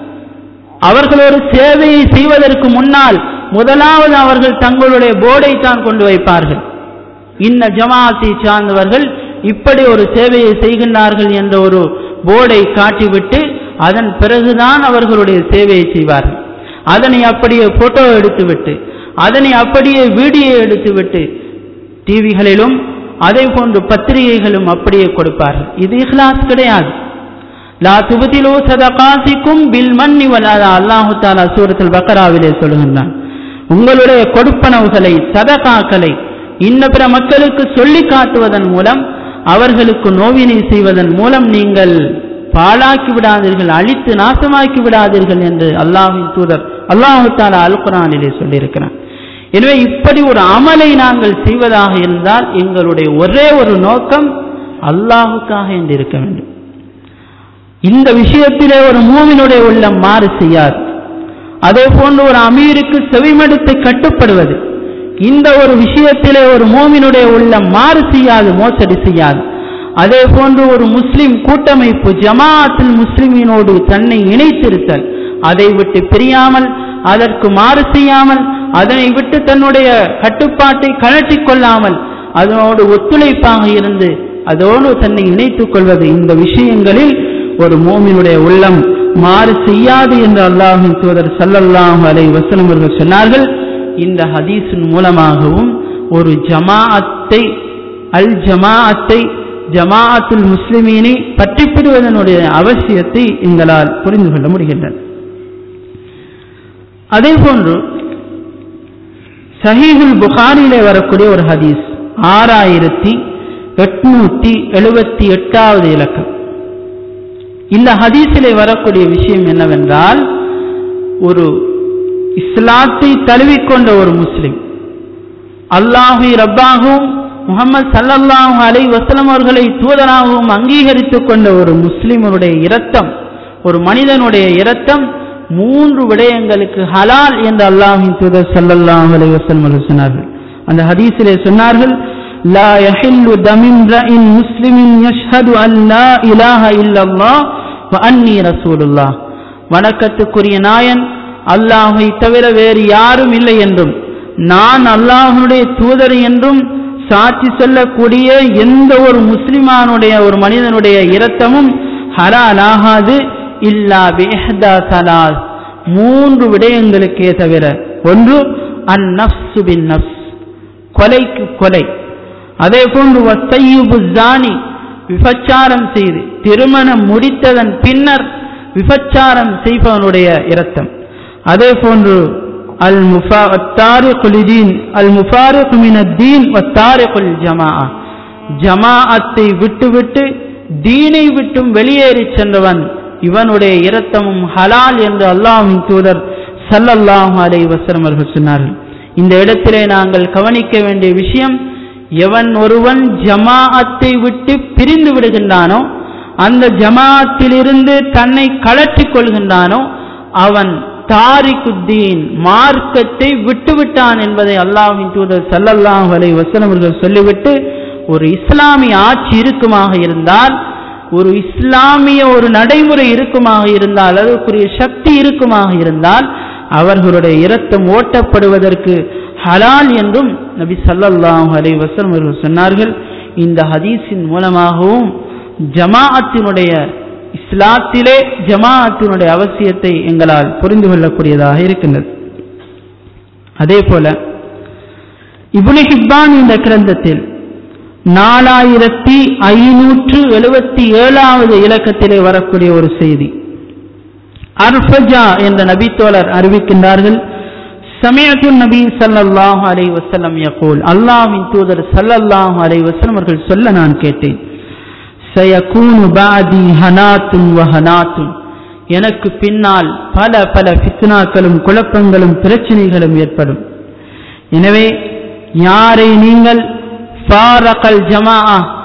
அவர்கள் ஒரு சேவையை செய்வதற்கு முன்னால் முதலாவது அவர்கள் தங்களுடைய போர்டை தான் கொண்டு வைப்பார்கள் இன்ன ஜமாத்தை சார்ந்தவர்கள் இப்படி ஒரு சேவையை செய்கின்றார்கள் என்ற ஒரு போர்டை காட்டிவிட்டு அதன் பிறகுதான் அவர்களுடைய சேவையை செய்வார்கள் அதனை அப்படியே போட்டோ எடுத்துவிட்டு அதனை அப்படியே வீடியோ எடுத்துவிட்டு டிவிகளிலும் அதே போன்று பத்திரிகைகளும் அப்படியே கொடுப்பார்கள் இது இஹ்லாஸ் கிடையாது லா துபதிலோ சதகாசிக்கும் பில் மன்னி வலாதா அல்லாஹு தாலா சூரத்தில் பக்கராவிலே சொல்லுகின்றான் உங்களுடைய கொடுப்பனவுகளை சதகாக்களை இன்ன பிற மக்களுக்கு சொல்லி காட்டுவதன் மூலம் அவர்களுக்கு நோவினை செய்வதன் மூலம் நீங்கள் பாழாக்கி விடாதீர்கள் அழித்து நாசமாக்கி விடாதீர்கள் என்று அல்லாஹின் தூதர் அல்லாஹு தாலா அல் குரானிலே சொல்லியிருக்கிறான் எனவே இப்படி ஒரு அமலை நாங்கள் செய்வதாக இருந்தால் எங்களுடைய ஒரே ஒரு நோக்கம் அல்லாஹுக்காக என்று இருக்க வேண்டும் இந்த விஷயத்திலே ஒரு மூவினுடைய உள்ளம் மாறு செய்யாது அதே போன்று ஒரு அமீருக்கு செவிமடுத்து கட்டுப்படுவது இந்த ஒரு விஷயத்திலே ஒரு மோமினுடைய உள்ளம் மாறு செய்யாது மோசடி செய்யாது அதே போன்று ஒரு முஸ்லிம் கூட்டமைப்பு ஜமாஅத்தில் முஸ்லிமினோடு தன்னை இணைத்திருத்தல் அதை விட்டு பிரியாமல் அதற்கு மாறு செய்யாமல் அதனை விட்டு தன்னுடைய கட்டுப்பாட்டை கழற்றிக் கொள்ளாமல் அதனோடு ஒத்துழைப்பாக இருந்து அதோடு தன்னை இணைத்துக் கொள்வது இந்த விஷயங்களில் ஒரு மோமினுடைய உள்ளம் மாறு செய்யாது என்று அல்லாஹின் தூதர் சல்லல்லாஹு அலை வசலம் அவர்கள் சொன்னார்கள் இந்த ஹதீஸின் மூலமாகவும் ஒரு ஜமாஅத்தை அல் ஜமாஅத்தை ஜமாஅத்துல் முஸ்லிமீனை பற்றிப்பிடுவதனுடைய அவசியத்தை எங்களால் புரிந்து கொள்ள முடிகின்றது அதே போன்று சஹீஹுல் புகாரிலே வரக்கூடிய ஒரு ஹதீஸ் ஆறாயிரத்தி எட்நூத்தி எழுபத்தி எட்டாவது இலக்கம் இந்த ஹதீஸிலே வரக்கூடிய விஷயம் என்னவென்றால் ஒரு இஸ்லாத்தை தழுவிக்கொண்ட ஒரு முஸ்லிம் அல்லாஹு ரப்பாகவும் முகமது சல்லல்லாஹு அலை வசலம் அவர்களை தூதராகவும் அங்கீகரித்துக் கொண்ட ஒரு முஸ்லிமனுடைய இரத்தம் ஒரு மனிதனுடைய இரத்தம் மூன்று விடயங்களுக்கு ஹலால் என்று அல்லாஹின் தூதர் சல்லல்லாஹு அலை வசலம் அவர்கள் சொன்னார்கள் அந்த ஹதீஸிலே சொன்னார்கள் لا يحل دم امرئ مسلم يشهد أن لا إله إلا الله وأني رسول الله வணக்கத்துக்குரிய நாயன் அல்லாஹை தவிர வேறு யாரும் இல்லை என்றும் நான் அல்லாஹனுடைய தூதர் என்றும் சாட்சி சொல்லக்கூடிய எந்த ஒரு முஸ்லிமானுடைய ஒரு மனிதனுடைய இரத்தமும் ஹலாலாகாது இல்லா பேஹதா சலால் மூன்று விடயங்களுக்கே தவிர ஒன்று அன் நப்சு பின் நப்ஸ் கொலைக்கு கொலை அதே போன்று வத்தையுபு ஜானி விபச்சாரம் செய்து திருமணம் முடித்ததன் பின்னர் விபச்சாரம் செய்பவனுடைய இரத்தம் அதே போன்று அல் முஃபா தாரிகுலிதீன் அல் முஃபாரிக் மினத்தீன் வத்தாரிகுல் ஜமா ஜமாஅத்தை விட்டுவிட்டு தீனை விட்டும் வெளியேறி சென்றவன் இவனுடைய இரத்தமும் ஹலால் என்று அல்லாஹின் தூதர் சல்லல்லாஹு அலை வசலம் அவர்கள் சொன்னார்கள் இந்த இடத்திலே நாங்கள் கவனிக்க வேண்டிய விஷயம் எவன் ஒருவன் ஜமாஅத்தை விட்டு பிரிந்து விடுகின்றானோ அந்த ஜமாஅத்திலிருந்து தன்னை கலற்றிக் கொள்கின்றானோ அவன் தாரிகுத்தீன் மார்க்கத்தை விட்டுவிட்டான் என்பதை அல்லாஹின் தூதர் சல்லல்லாஹு அலை வசனவர்கள் சொல்லிவிட்டு ஒரு இஸ்லாமிய ஆட்சி இருக்குமாக இருந்தால் ஒரு இஸ்லாமிய ஒரு நடைமுறை இருக்குமாக இருந்தால் அதற்குரிய சக்தி இருக்குமாக இருந்தால் அவர்களுடைய இரத்தம் ஓட்டப்படுவதற்கு ஹலால் என்றும் நபி சல்லல்லாஹு அலை வசலம் அவர்கள் சொன்னார்கள் இந்த ஹதீஸின் மூலமாகவும் ஜமாஅத்தினுடைய இஸ்லாத்திலே ஜமாஅத்தினுடைய அவசியத்தை எங்களால் புரிந்து கொள்ளக்கூடியதாக இருக்கின்றது அதே போல இபுனி ஹிப்பான் இந்த கிரந்தத்தில் நாலாயிரத்தி ஐநூற்று எழுபத்தி ஏழாவது இலக்கத்திலே வரக்கூடிய ஒரு செய்தி அர்ஃபஜா என்ற நபித்தோழர் அறிவிக்கின்றார்கள் சமயத்து நபி சல்லல்லாஹு அலை வசல்லம் யகூல் அல்லாஹ்வின் தூதர் சல்லல்லாஹு அலை வசல்லம் அவர்கள் சொல்ல நான் கேட்டேன் சயகூனு பாதி ஹனாத்தும் வஹனாத்தும் எனக்கு பின்னால் பல பல ஃபித்னாக்களும் குழப்பங்களும் பிரச்சனைகளும் ஏற்படும் எனவே யாரை நீங்கள் ஃபாரகல் ஜமா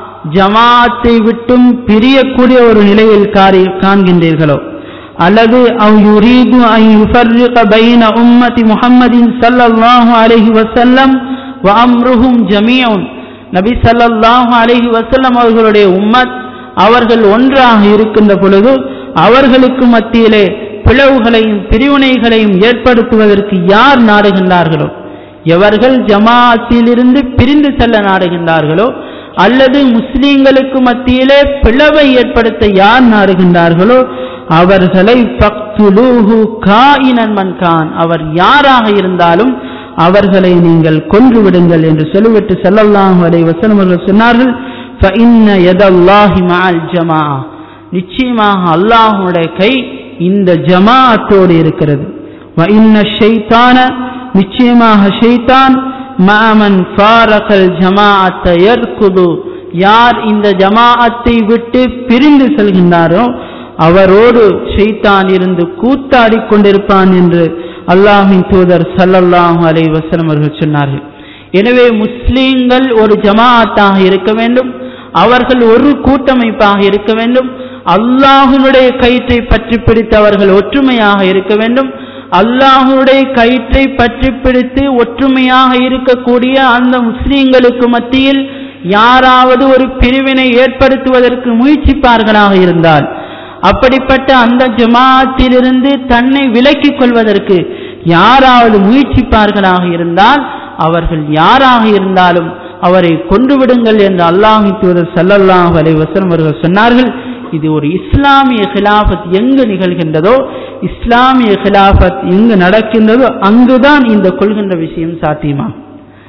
ஜமாத்தை விட்டும் பிரியக்கூடிய ஒரு நிலையில் காரி காண்கின்றீர்களோ அல்லது அவ் யுரீது அன் யுஃபர்ரிக பைன உம்மதி முஹம்மதின் ஸல்லல்லாஹு அலைஹி வஸல்லம் வ அம்ருஹும் ஜமீஉன் நபி ஸல்லல்லாஹு அலைஹி வஸல்லம் அவர்களுடைய உம்மத் அவர்கள் ஒன்றாக இருக்கின்ற பொழுது அவர்களுக்கு மத்தியிலே பிளவுகளையும் பிரிவினைகளையும் ஏற்படுத்துவதற்கு யார் நாடுகின்றார்களோ எவர்கள் ஜமாஅத்திலிருந்து பிரிந்து செல்ல நாடுகின்றார்களோ அல்லது முஸ்லீம்களுக்கு மத்தியிலே பிளவை ஏற்படுத்த யார் நாடுகின்றார்களோ அவர்களை ஃபக்துலூஹு காயினன் மன்கான் அவர் யாராக இருந்தாலும் அவர்களை நீங்கள் கொன்று விடுங்கள் என்று சொல்லிவிட்டு ஸல்லல்லாஹு அலைஹி வஸல்லம் அவர்கள் சொன்னார்கள் ஃபஇன்ன யதல்லாஹி மஅல் ஜமா நிச்சயமாக அல்லாஹ்வுடைய கை இந்த ஜமாஅத்தோடு இருக்கிறது வ இன்ன ஷைத்தான நிச்சயமாக ஷைத்தான் மாமன் ஃபாரகல் ஜமாஅத்தை யர்குது யார் இந்த ஜமாஅத்தை விட்டு பிரிந்து செல்கின்றாரோ அவரோடு ஷைத்தான் இருந்து கூத்தாடி கொண்டிருப்பான் என்று அல்லாஹின் தூதர் சல்லல்லாஹு அலைஹி வஸல்லம் அவர்கள் சொன்னார்கள் எனவே முஸ்லீம்கள் ஒரு ஜமாஅத்தாக இருக்க வேண்டும் அவர்கள் ஒரு கூட்டமைப்பாக இருக்க வேண்டும் அல்லாஹுனுடைய கயிற்றை பற்றி பிடித்து அவர்கள் ஒற்றுமையாக இருக்க வேண்டும் அல்லாஹுடைய கயிற்றை பற்றி பிடித்து ஒற்றுமையாக இருக்கக்கூடிய அந்த முஸ்லீம்களுக்கு மத்தியில் யாராவது ஒரு பிரிவினை ஏற்படுத்துவதற்கு முயற்சிப்பார்களாக இருந்தால் அப்படிப்பட்ட அந்த ஜமாத்திலிருந்து தன்னை விலக்கிக் கொள்வதற்கு யாராவது முயற்சிப்பார்களாக இருந்தால் அவர்கள் யாராக இருந்தாலும் அவரை கொண்டு விடுங்கள் என்று அல்லாஹி தூதர் சல்லல்லாஹு அலைஹி வஸல்லம் அவர்கள் சொன்னார்கள் இது ஒரு இஸ்லாமிய கிலாபத் எங்கு நிகழ்கின்றதோ இஸ்லாமிய கிலாபத் எங்கு நடக்கின்றதோ அங்குதான் இந்த கொள்கின்ற விஷயம் சாத்தியமாகும்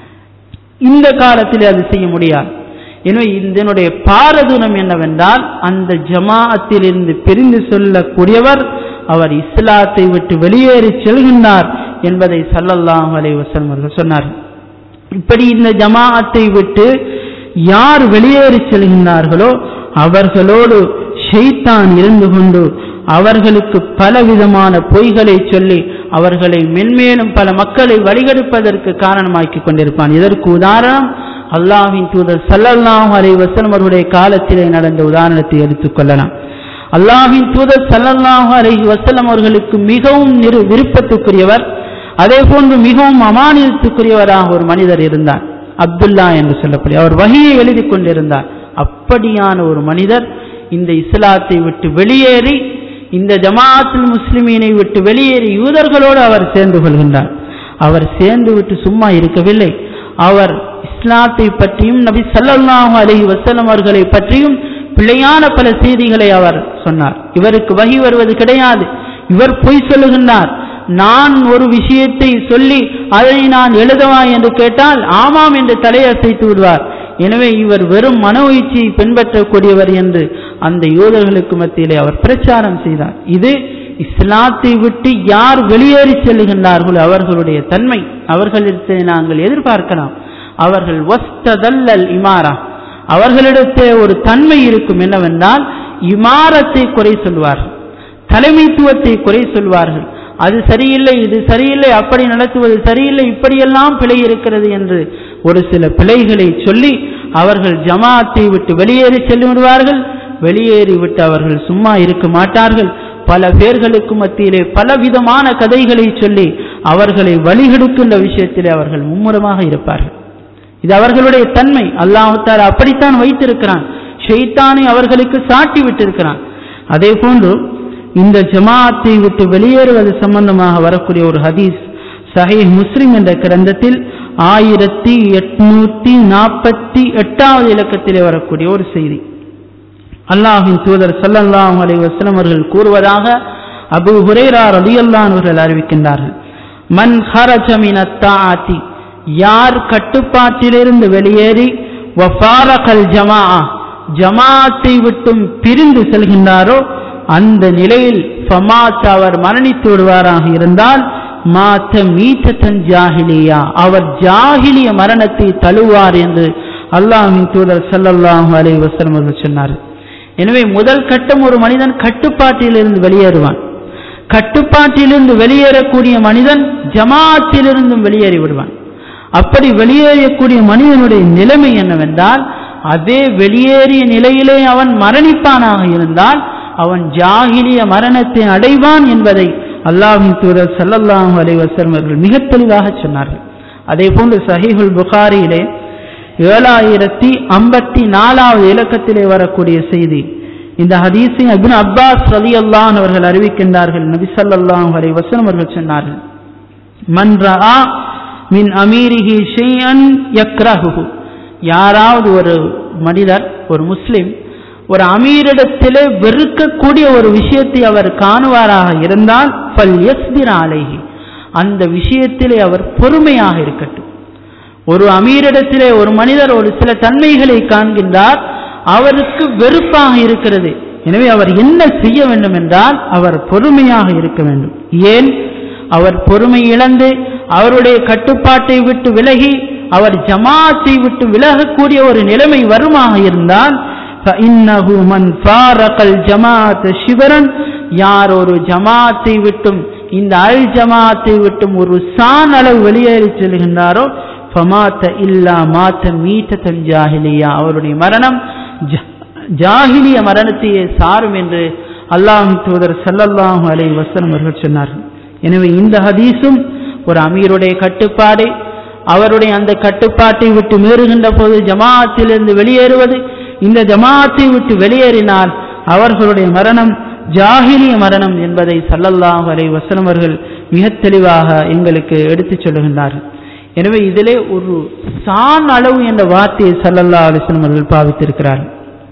இந்த காலத்தில் அது செய்ய முடியாது எனவே இதனுடைய பாரதூரம் என்னவென்றால் அந்த ஜமாஅத்திலிருந்து பிரிந்து சொல்லக்கூடியவர் அவர் இஸ்லாத்தை விட்டு வெளியேறி செல்கின்றார் என்பதை சல்லல்லாஹு அலைஹி வஸல்லம் அவர்கள் சொன்னார்கள் இப்படி இந்த ஜமாஅத்தை விட்டு யார் வெளியேறி செல்கின்றார்களோ அவர்களோடு ஷெய்தான் இருந்து கொண்டு அவர்களுக்கு பலவிதமான பொய்களை சொல்லி அவர்களை மென்மேலும் பல மக்களை வழிகெடுப்பதற்கு காரணமாக்கிக் கொண்டிருப்பான் இதற்கு உதாரணம் அல்லாஹின் தூதர் சல்லல்லாஹு அலைஹி வஸல்லம் அவருடைய காலத்திலே நடந்த உதாரணத்தை எடுத்துக்கொள்ளலாம் அல்லாஹின் தூதர் சல்லல்லாஹு அலைஹி வஸல்லம் அவர்களுக்கு மிகவும் நிரு விருப்பத்துக்குரியவர் அதே போன்று மிகவும் அமானியத்துக்குரியவராக ஒரு மனிதர் இருந்தார் அப்துல்லா என்று சொல்லக்கூடிய அவர் வகையை எழுதி கொண்டிருந்தார் அப்படியான ஒரு மனிதர் இந்த இஸ்லாத்தை விட்டு வெளியேறி இந்த ஜமாஅத்துல் முஸ்லிமீனை விட்டு வெளியேறி யூதர்களோடு அவர் சேர்ந்து கொள்கின்றார் அவர் சேர்ந்து விட்டு சும்மா இருக்கவில்லை அவர் இஸ்லாத்தை பற்றியும் நபி சல்லல்லாஹு அலைஹி வஸல்லம் அவர்களை பற்றியும் பிழையான பல செய்திகளை அவர் சொன்னார் இவருக்கு வகி வருவது கிடையாது இவர் பொய் சொல்லுகின்றார் நான் ஒரு விஷயத்தை சொல்லி அதை நான் எழுதவா என்று கேட்டால் ஆமாம் என்று தலையசைத்து விடுவார் எனவே இவர் வெறும் மன உயிர்ச்சியை பின்பற்றக்கூடியவர் என்று அந்த யூதர்களுக்கு மத்தியிலே அவர் பிரச்சாரம் செய்தார் இது இஸ்லாத்தை விட்டு யார் வெளியேறி செல்லுகின்றார்களோ அவர்களுடைய தன்மை அவர்களிடத்தை நாங்கள் எதிர்பார்க்கலாம் அவர்கள் ஒஸ்ததல்லல் இமாரா அவர்களிடத்தே ஒரு தன்மை இருக்கும் என்னவென்றால் இமாரத்தை குறை சொல்வார்கள் தலைமைத்துவத்தை குறை சொல்வார்கள் அது சரியில்லை இது சரியில்லை அப்படி நடத்துவது சரியில்லை இப்படியெல்லாம் பிழை இருக்கிறது என்று ஒரு சில பிழைகளை சொல்லி அவர்கள் ஜமாத்தை விட்டு வெளியேறி செல்லி விடுவார்கள் வெளியேறி விட்டு அவர்கள் சும்மா இருக்க மாட்டார்கள் பல பேர்களுக்கு மத்தியிலே பல விதமான கதைகளை சொல்லி அவர்களை வழிகெடுக்கின்ற விஷயத்திலே அவர்கள் மும்முரமாக இருப்பார்கள் இது அவர்களுடைய தன்மை அல்லாஹால அப்படித்தான் வைத்திருக்கிறான் ஷெய்தானை அவர்களுக்கு சாட்டி விட்டிருக்கிறான் அதே போன்று இந்த ஜமாத்தை விட்டு வெளியேறுவது சம்பந்தமாக வரக்கூடிய ஒரு ஹதீஸ் சஹீஹ் முஸ்லிம் என்ற கிரந்தத்தில் ஆயிரத்தி எட்நூத்தி நாற்பத்தி எட்டாவது இலக்கத்திலே வரக்கூடிய ஒரு செய்தி அல்லாஹின் தூதர் சல்லல்லாஹு அலைஹி வஸல்லம் அவர்கள் கூறுவதாக அபு ஹுரைரா ரலியல்லாஹு அவர்கள் அறிவிக்கின்றார்கள் மன் ஹரஜ மின தாத்தி யார் கட்டுப்பாட்டிலிருந்து வெளியேறி வஃபாரகல் ஜமா ஜமாத்தை விட்டும் பிரிந்து செல்கின்றாரோ அந்த நிலையில் ஃபமாத் அவர் மரணித்து விடுவாராக இருந்தால் மாத்த மீத்தன் ஜாகிலியா அவர் ஜாகிலிய மரணத்தை தழுவார் என்று அல்லாஹின் தூதர் ஸல்லல்லாஹு அலைஹி வஸல்லம் அவர்கள் சொன்னார் எனவே முதல் கட்டம் ஒரு மனிதன் கட்டுப்பாட்டிலிருந்து வெளியேறுவான் கட்டுப்பாட்டிலிருந்து வெளியேறக்கூடிய மனிதன் ஜமாத்திலிருந்தும் வெளியேறி விடுவான் அப்படி வெளியேறக்கூடிய மனிதனுடைய நிலைமை என்னவென்றால் அதே வெளியேறிய நிலையிலே அவன் மரணிப்பானாக இருந்தால் அவன் ஜாகிலிய மரணத்தை அடைவான் என்பதை அல்லாஹின் தூதர் ஸல்லல்லாஹு அலைஹி வஸல்லம் அவர்கள் மிக தெளிவாக சொன்னார்கள் அதே போன்று சஹீஹுல் புகாரியிலே ஏழாயிரத்தி ஐம்பத்தி நாலாவது இலக்கத்திலே வரக்கூடிய செய்தி இந்த ஹதீஸை அபின் அப்பாஸ் ரலி அல்லான் அவர்கள் அறிவிக்கின்றார்கள் நபி ஸல்லல்லாஹு அலைஹி வஸல்லம் அவர்கள் சொன்னார்கள் மன் ரஆ மின் அமீரிஹி ஷைஅன் யக்ரஹுஹு யாராவது ஒரு மனிதர் ஒரு முஸ்லிம் ஒரு அமீரிடத்திலே வெறுக்கக்கூடிய ஒரு விஷயத்தை அவர் காணுவாராக இருந்தால் ஃபல் யஸ்பிர் அலைஹி அந்த விஷயத்திலே அவர் பொறுமையாக இருக்கட்டும் ஒரு அமீரிடத்திலே ஒரு மனிதர் ஒரு சில தன்மைகளை காண்கின்றார் அவருக்கு வெறுப்பாக இருக்கிறது எனவே அவர் என்ன செய்ய வேண்டும் என்றால் அவர் பொறுமையாக இருக்க வேண்டும் ஏன் அவர் பொறுமை இழந்து அவருடைய கட்டுப்பாட்டை விட்டு விலகி அவர் ஜமாத்தை விட்டு விலகக்கூடிய ஒரு நிலைமை வருமாக இருந்தால் فَإِنَّهُ مَنْ فَارَقَ الْجَمَاعَةَ شِبْرًا யார் ஒரு ஜமாத்தை விட்டும் இந்த அல் ஜமாத்தை விட்டும் ஒரு சான் அளவு வெளியேறி செல்கின்றாரோ ஃபமாத்த இல்லா மாத்த மீட்டத்தன் ஜாஹிலியா அவருடைய மரணம் ஜாஹிலிய மரணத்தையே சாரும் என்று அல்லாஹ் தூதர் சல்லல்லாஹு அலைஹி வஸல்லம் அவர்கள் சொன்னார்கள் எனவே இந்த ஹதீஸும் ஒரு அமீருடைய கட்டுப்பாடு அவருடைய அந்த கட்டுப்பாட்டை விட்டு மீறுகின்ற போது ஜமாத்திலிருந்து வெளியேறுவது இந்த ஜமாத்தை விட்டு வெளியேறினால் அவர்களுடைய மரணம் ஜாகிலிய மரணம் என்பதை சல்லல்லாஹு அலைஹி வஸல்லம் அவர்கள் மிக தெளிவாக எங்களுக்கு எடுத்துச் சொல்லுகின்றார்கள் எனவே இதிலே ஒரு சான் அளவு என்ற வார்த்தையை சல்லல்லா அலிஸ்லம் அவர்கள் பாவித்திருக்கிறார்கள்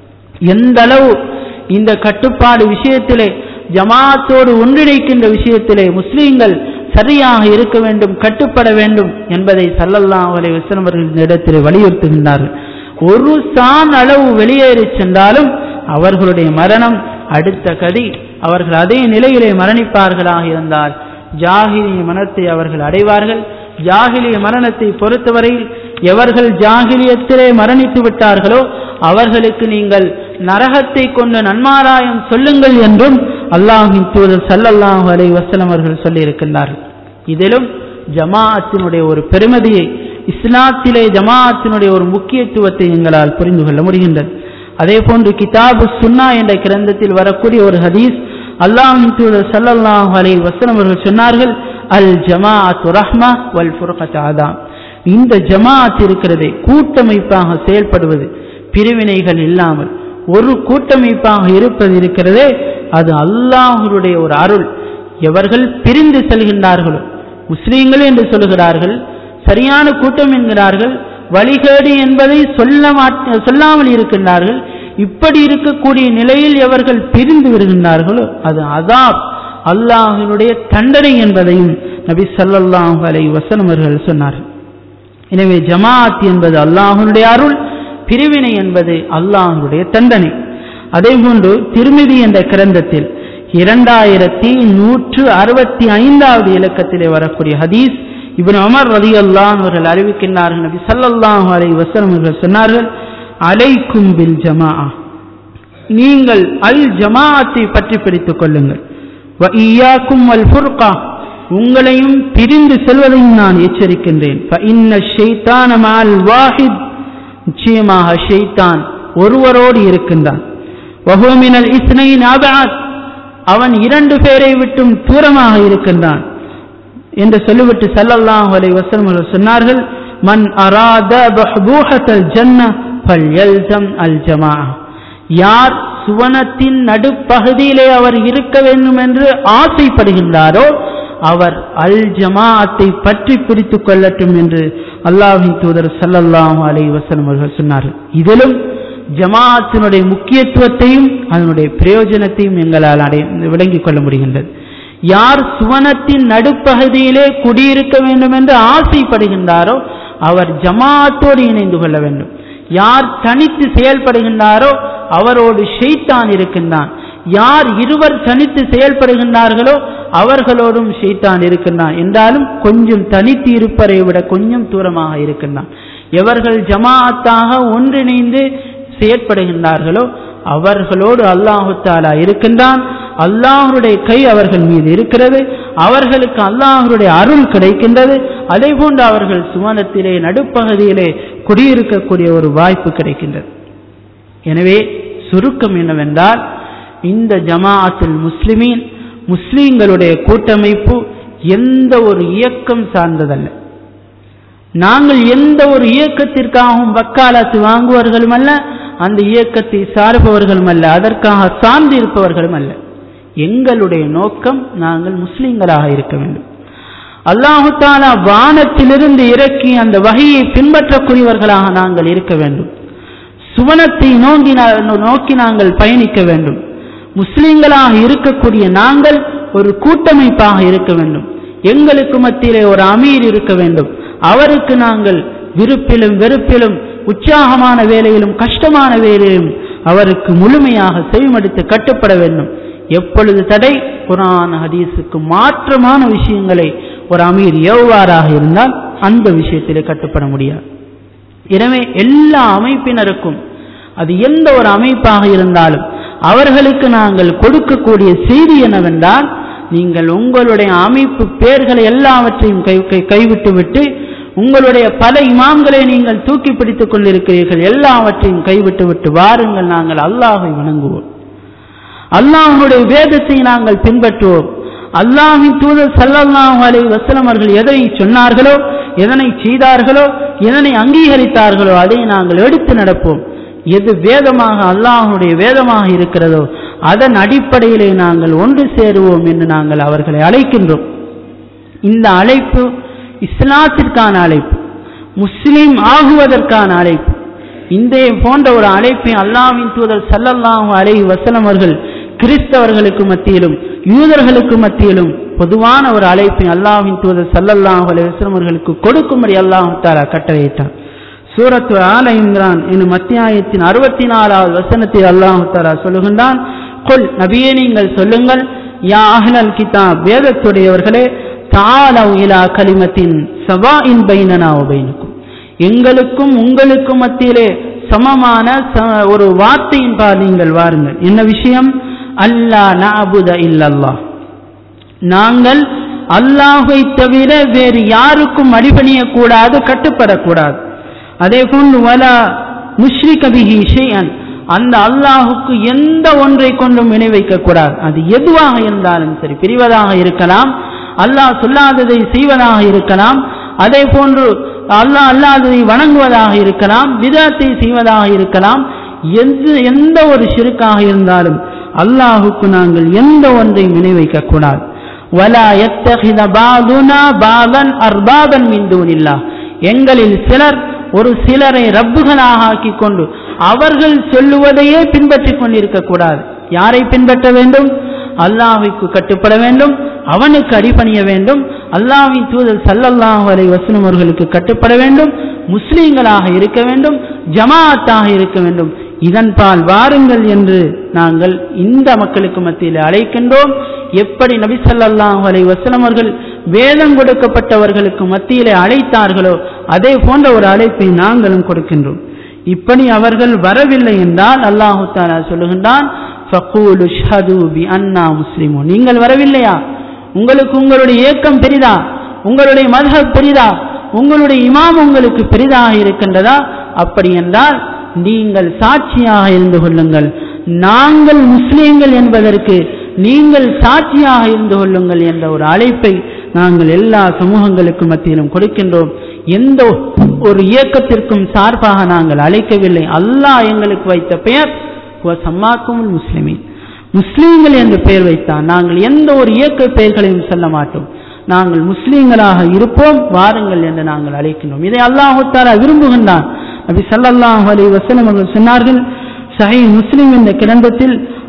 எந்த அளவு இந்த கட்டுப்பாடு விஷயத்திலே ஜமாத்தோடு ஒன்றிணைக்கின்ற விஷயத்திலே முஸ்லீம்கள் சரியாக இருக்க வேண்டும் கட்டுப்பட வேண்டும் என்பதை சல்லல்லாஹு அலைஹி வஸல்லம் அவர்கள் இந்த இடத்திலே வலியுறுத்துகின்றார்கள் ஒரு சான் அளவு வெளியேறி சென்றாலும் அவர்களுடைய மரணம் அடுத்த கதி அவர்கள் அதே நிலையிலே மரணிப்பார்களாக இருந்தால் ஜாகிலிய மரணத்தை அவர்கள் அடைவார்கள் ஜாகிலிய மரணத்தை பொறுத்தவரையில் எவர்கள் ஜாகிலியத்திலே மரணித்து விட்டார்களோ அவர்களுக்கு நீங்கள் நரகத்தை கொண்டு நன்மாராயம் சொல்லுங்கள் என்றும் அல்லாஹின் தூதர் சல்லல்லாஹு அலை வசலம் அவர்கள் சொல்லியிருக்கின்றார்கள் இதிலும் ஜமாஅத்தினுடைய ஒரு பெருமதியை இஸ்லாத்திலே ஜமாஅத்தினுடைய ஒரு முக்கியத்துவத்தை எங்களால் புரிந்து கொள்ள முடிகின்றது அதே போன்று கிதாபு சுன்னா என்ற கிரந்தத்தில் வரக்கூடிய ஒரு ஹதீஸ் அல்லாஹின் தூதர் சல்லல்லாஹு அலை வசலம் அவர்கள் சொன்னார்கள் அல் ஜமாஅத்து ரஹ்மா வல் ஃபுர்கத் ஆதாம் இந்த ஜமாஅத் இருக்கிறதே கூட்டமைப்பாக செயல்படுவது பிரிவினைகள் இல்லாமல் ஒரு கூட்டமைப்பாக இருப்பது இருக்கிறதே அது அல்லாஹருடைய ஒரு அருள் எவர்கள் பிரிந்து செல்கின்றார்களோ முஸ்லீம்கள் என்று சொல்லுகிறார்கள் சரியான கூட்டம் என்கிறார்கள் வழிகேடு என்பதை சொல்ல சொல்லாமல் இருக்கின்றார்கள் இப்படி இருக்கக்கூடிய நிலையில் எவர்கள் பிரிந்து விடுகின்றார்களோ அது அதாப் அல்லாஹினுடைய தண்டனை என்பதையும் நபி சல்லாஹு அலை வசனம் அவர்கள் சொன்னார்கள் எனவே ஜமாத் என்பது அல்லாஹனுடைய அருள் பிரிவினை என்பது அல்லாஹனுடைய தண்டனை அதே போன்று திருமிதி என்ற கிரந்தத்தில் இரண்டாயிரத்தி நூற்று அறுபத்தி ஐந்தாவது இலக்கத்திலே வரக்கூடிய ஹதீஸ் இவன் அமர் ரதி அல்லான் அவர்கள் அறிவிக்கின்றார்கள் நபி சல்லல்லாஹு அலை வசலம் அவர்கள் சொன்னார்கள் அலைக்கும் பில் ஜமா நீங்கள் அல் ஜமாஅத்தை பற்றி பிடித்துக் கொள்ளுங்கள் வ ஈயாக்கும் அல் ஃபுர்கா உங்களையும் பிரிந்து செல்வதையும் நான் எச்சரிக்கின்றேன் நிச்சயமாக ஷெய்தான் ஒருவரோடு இருக்கின்றான் வஹோமினல் இஸ்னைன் அபாத் அவன் இரண்டு பேரை விட்டும் தூரமாக இருக்கின்றான் என்று சொல்லிவிட்டு சல்லல்லாஹு அலை வசலம் சொன்னார்கள் மன் அராத பஹ்பூஹத்தல் ஜன்ன ஃபல் யல்தம் அல் ஜமா யார் சுவனத்தின் நடுப்பகுதியிலே அவர் இருக்க வேண்டும் என்று ஆசைப்படுகின்றாரோ அவர் அல் ஜமாஅத்தை பற்றி பிடித்துக் கொள்ளட்டும் என்று அல்லாஹின் தூதர் சல்லல்லாஹு அலை வசலம் அவர்கள் சொன்னார்கள் இதிலும் ஜமாஅத்தினுடைய முக்கியத்துவத்தையும் அதனுடைய பிரயோஜனத்தையும் எங்களால் அடை விளங்கிக் கொள்ள முடிகின்றது யார் சுவனத்தின் நடுப்பகுதியிலே குடியிருக்க வேண்டும் என்று ஆசைப்படுகின்றாரோ அவர் ஜமாத்தோடு இணைந்து கொள்ள வேண்டும் யார் தனித்து செயல்படுகின்றாரோ அவரோடு ஷெய்தான் இருக்கின்றான் யார் இருவர் தனித்து செயல்படுகின்றார்களோ அவர்களோடும் ஷெய்தான் இருக்கின்றான் என்றாலும் கொஞ்சம் தனித்து இருப்பதை விட கொஞ்சம் தூரமாக இருக்கின்றான் எவர்கள் ஜமாஅத்தாக ஒன்றிணைந்து செயற்படுகின்றார்களோ அவர்களோடு அல்லாஹு தாலா இருக்கின்றான் அல்லாஹருடைய கை அவர்கள் மீது இருக்கிறது அவர்களுக்கு அல்லாஹருடைய அருள் கிடைக்கின்றது அதே போன்று அவர்கள் சுவனத்திலே நடுப்பகுதியிலே குடியிருக்கக்கூடிய ஒரு வாய்ப்பு கிடைக்கின்றது எனவே சுருக்கம் என்னவென்றால் இந்த ஜமாஅத்துல் முஸ்லிமீன் முஸ்லீம்களுடைய கூட்டமைப்பு எந்த ஒரு இயக்கம் சார்ந்ததல்ல நாங்கள் எந்த ஒரு இயக்கத்திற்காகவும் வக்காலத்து வாங்குவர்களும் அல்ல அந்த இயக்கத்தை சார்பவர்களும் அல்ல அதற்காக சார்ந்து இருப்பவர்களும் அல்ல எங்களுடைய நோக்கம் நாங்கள் முஸ்லீம்களாக இருக்க வேண்டும் அல்லாஹு தாலா வானத்திலிருந்து இறக்கி அந்த வகையை பின்பற்றக்கூடியவர்களாக நாங்கள் இருக்க வேண்டும் சுவனத்தை நோக்கி நோக்கி நாங்கள் பயணிக்க வேண்டும் முஸ்லிம்களாக இருக்கக்கூடிய நாங்கள் ஒரு கூட்டமைப்பாக இருக்க வேண்டும் எங்களுக்கு மத்தியிலே ஒரு அமீர் இருக்க வேண்டும் அவருக்கு நாங்கள் விருப்பிலும் வெறுப்பிலும் உற்சாகமான வேலையிலும் கஷ்டமான வேலையிலும் அவருக்கு முழுமையாக செவிமடித்து கட்டுப்பட வேண்டும் எப்பொழுது தடை குரான் ஹதீஸுக்கு மாற்றமான விஷயங்களை ஒரு அமீர் எவ்வாறாக இருந்தால் அந்த விஷயத்திலே கட்டுப்பட முடியாது எனவே எல்லா அமைப்பினருக்கும் அது எந்த ஒரு அமைப்பாக இருந்தாலும் அவர்களுக்கு நாங்கள் கொடுக்கக்கூடிய செய்தி என்னவென்றால் நீங்கள் உங்களுடைய அமைப்பு பேர்களை எல்லாவற்றையும் கை கைவிட்டு விட்டு உங்களுடைய பல இமாம்களை நீங்கள் தூக்கி பிடித்துக் கொண்டிருக்கிறீர்கள் எல்லாவற்றையும் கைவிட்டு விட்டு வாருங்கள் நாங்கள் அல்லாஹை வணங்குவோம் அல்லாஹனுடைய வேதத்தை நாங்கள் பின்பற்றுவோம் அல்லாஹின் தூதர் சல்லல்லாஹு அலை வசலம் அவர்கள் எதை சொன்னார்களோ எதனை செய்தார்களோ எதனை அங்கீகரித்தார்களோ அதை நாங்கள் எடுத்து நடப்போம் எது வேதமாக அல்லாஹனுடைய வேதமாக இருக்கிறதோ அதன் அடிப்படையிலே நாங்கள் ஒன்று சேருவோம் என்று நாங்கள் அவர்களை அழைக்கின்றோம் இந்த அழைப்பு இஸ்லாத்திற்கான அழைப்பு முஸ்லீம் ஆகுவதற்கான அழைப்பு இந்த போன்ற ஒரு அழைப்பை அல்லாவின் தூதர் சல்லல்லாஹு அலை வசலம் அவர்கள் கிறிஸ்தவர்களுக்கு மத்தியிலும் யூதர்களுக்கு மத்தியிலும் பொதுவான ஒரு அழைப்பை அல்லாவின் தூதர் சல்லல்லாஹு அலை வசலம் அவர்களுக்கு கொடுக்கும்படி அல்லாஹு தாலா கட்டளையிட்டார் சூரத்து ஆல இம்ரான் என்னும் அத்தியாயத்தின் அறுபத்தி நாலாவது வசனத்தில் அல்லாஹு தாலா சொல்லுகின்றான் கொல் நபியே நீங்கள் சொல்லுங்கள் யா அஹ்லல் கிதாப் வேதத்துடையவர்களே தாலவ் இலா கலிமத்தின் சவா இன் பைனனா உபைனுக்கும் எங்களுக்கும் உங்களுக்கும் மத்தியிலே சமமான ஒரு வார்த்தையின் பார் நீங்கள் வாருங்கள் என்ன விஷயம் அல்லா நஅபுத இல்லல்லா நாங்கள் அல்லாஹை தவிர வேறு யாருக்கும் அடிபணியக்கூடாது கட்டுப்படக்கூடாது அதே போன்று வலா முஷ்ரிக பிஹி ஷைஅன் அந்த அல்லாஹுக்கு எந்த ஒன்றை கொண்டும் இணை வைக்கக்கூடாது அது எதுவாக இருந்தாலும் சரி பிரிவதாக இருக்கலாம் அல்லாஹ் சொல்லாததை செய்வதாக இருக்கலாம் அதே போன்று அல்லாஹ் அல்லாததை வணங்குவதாக இருக்கலாம் விதத்தை செய்வதாக இருக்கலாம் எந்த எந்த ஒரு சிறுக்காக இருந்தாலும் அல்லாஹுக்கு நாங்கள் எந்த ஒன்றையும் இணை வைக்கக்கூடாது வலா எத்தகித பாதுனா பாதன் அர்பாதன் மிந்தூனில்லா எங்களில் சிலர் ஒரு சிலரை ரப்புகளாக ஆக்கி கொண்டு அவர்கள் சொல்லுவதையே பின்பற்றிக் கொண்டிருக்க கூடாது யாரை பின்பற்ற வேண்டும் அல்லாஹுக்கு கட்டுப்பட வேண்டும் அவனுக்கு அடிபணிய வேண்டும் அல்லாஹின் தூதர் சல்லல்லாஹு அலை வசனம் அவர்களுக்கு கட்டுப்பட வேண்டும் முஸ்லீம்களாக இருக்க வேண்டும் ஜமாஅத்தாக இருக்க வேண்டும் இதன் பால் வாருங்கள் என்று நாங்கள் இந்த மக்களுக்கு மத்தியில் அழைக்கின்றோம் எப்படி நபி ஸல்லல்லாஹு அலைஹி வஸல்லம் அவர்கள் வேதம் கொடுக்கப்பட்டவர்களுக்கு மத்தியிலே அழைத்தார்களோ அதே போன்ற ஒரு அழைப்பை நாங்களும் கொடுக்கின்றோம் இப்படி அவர்கள் வரவில்லை என்றால் அல்லாஹு தாலா சொல்லுகின்றான் ஃபகூலு ஷ்ஹது பி அன்னா முஸ்லிமூன் நீங்கள் வரவில்லையா உங்களுக்கு உங்களுடைய ஏக்கம் பெரிதா உங்களுடைய மதஹப் பெரிதா உங்களுடைய இமாம் உங்களுக்கு பெரிதாக இருக்கின்றதா அப்படி என்றால் நீங்கள் சாட்சியாக இருந்து கொள்ளுங்கள் நாங்கள் முஸ்லீம்கள் என்பதற்கு நீங்கள் சாட்சியாக இருந்து கொள்ளுங்கள் என்ற ஒரு அழைப்பை நாங்கள் எல்லா சமூகங்களுக்கு மத்தியிலும் கொடுக்கின்றோம் எந்த ஒரு இயக்கத்திற்கும் சார்பாக நாங்கள் அழைக்கவில்லை அல்லாஹ் எங்களுக்கு வைத்த பெயர் சம்மாக்கும் முஸ்லிமின் முஸ்லீம்கள் என்று பெயர் வைத்தான் நாங்கள் எந்த ஒரு இயக்க பெயர்களையும் சொல்ல மாட்டோம் நாங்கள் முஸ்லீம்களாக இருப்போம் வாருங்கள் என்று நாங்கள் அழைக்கின்றோம் இதை அல்லாஹு தாலா விரும்புகின்றான் நபி சல்லல்லாஹு அலைஹி வஸல்லம் அவர்கள் சொன்னார்கள் சஹீஹ் முஸ்லிம் என்ற கிரந்தத்தில்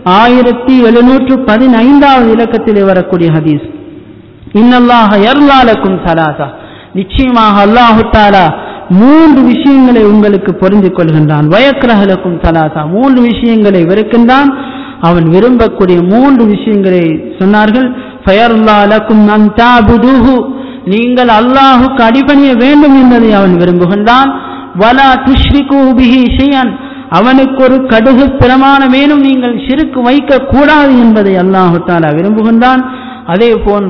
ஆயிரத்தி எழுநூற்று பதினைந்தாவது இலக்கத்திலே வரக்கூடிய ஹதீஸ் இன்னல்லாஹ யர்லாலக்கும் சலாசா நிச்சயமாக அல்லாஹு தாலா மூன்று விஷயங்களை உங்களுக்கு பொருந்து கொள்கின்றான் வயக்கிரகலக்கும் சலாசா மூன்று விஷயங்களை வெறுக்கின்றான் அவன் விரும்பக்கூடிய மூன்று விஷயங்களை சொன்னார்கள் ஃபயர்லாலக்கும் நன் தாபுதுஹு நீங்கள் அல்லாஹுக்கு அடிபணிய வேண்டும் என்பதை அவன் விரும்புகின்றான் வலா துஷ்ரிகு பிஹி ஷையன் அவனுக்கு ஒரு கடுகு பிரமாணமேனும் நீங்கள் சிறுக்கு வைக்க கூடாது என்பதை அல்லாஹு தாலா விரும்புகின்றான் அதே போன்று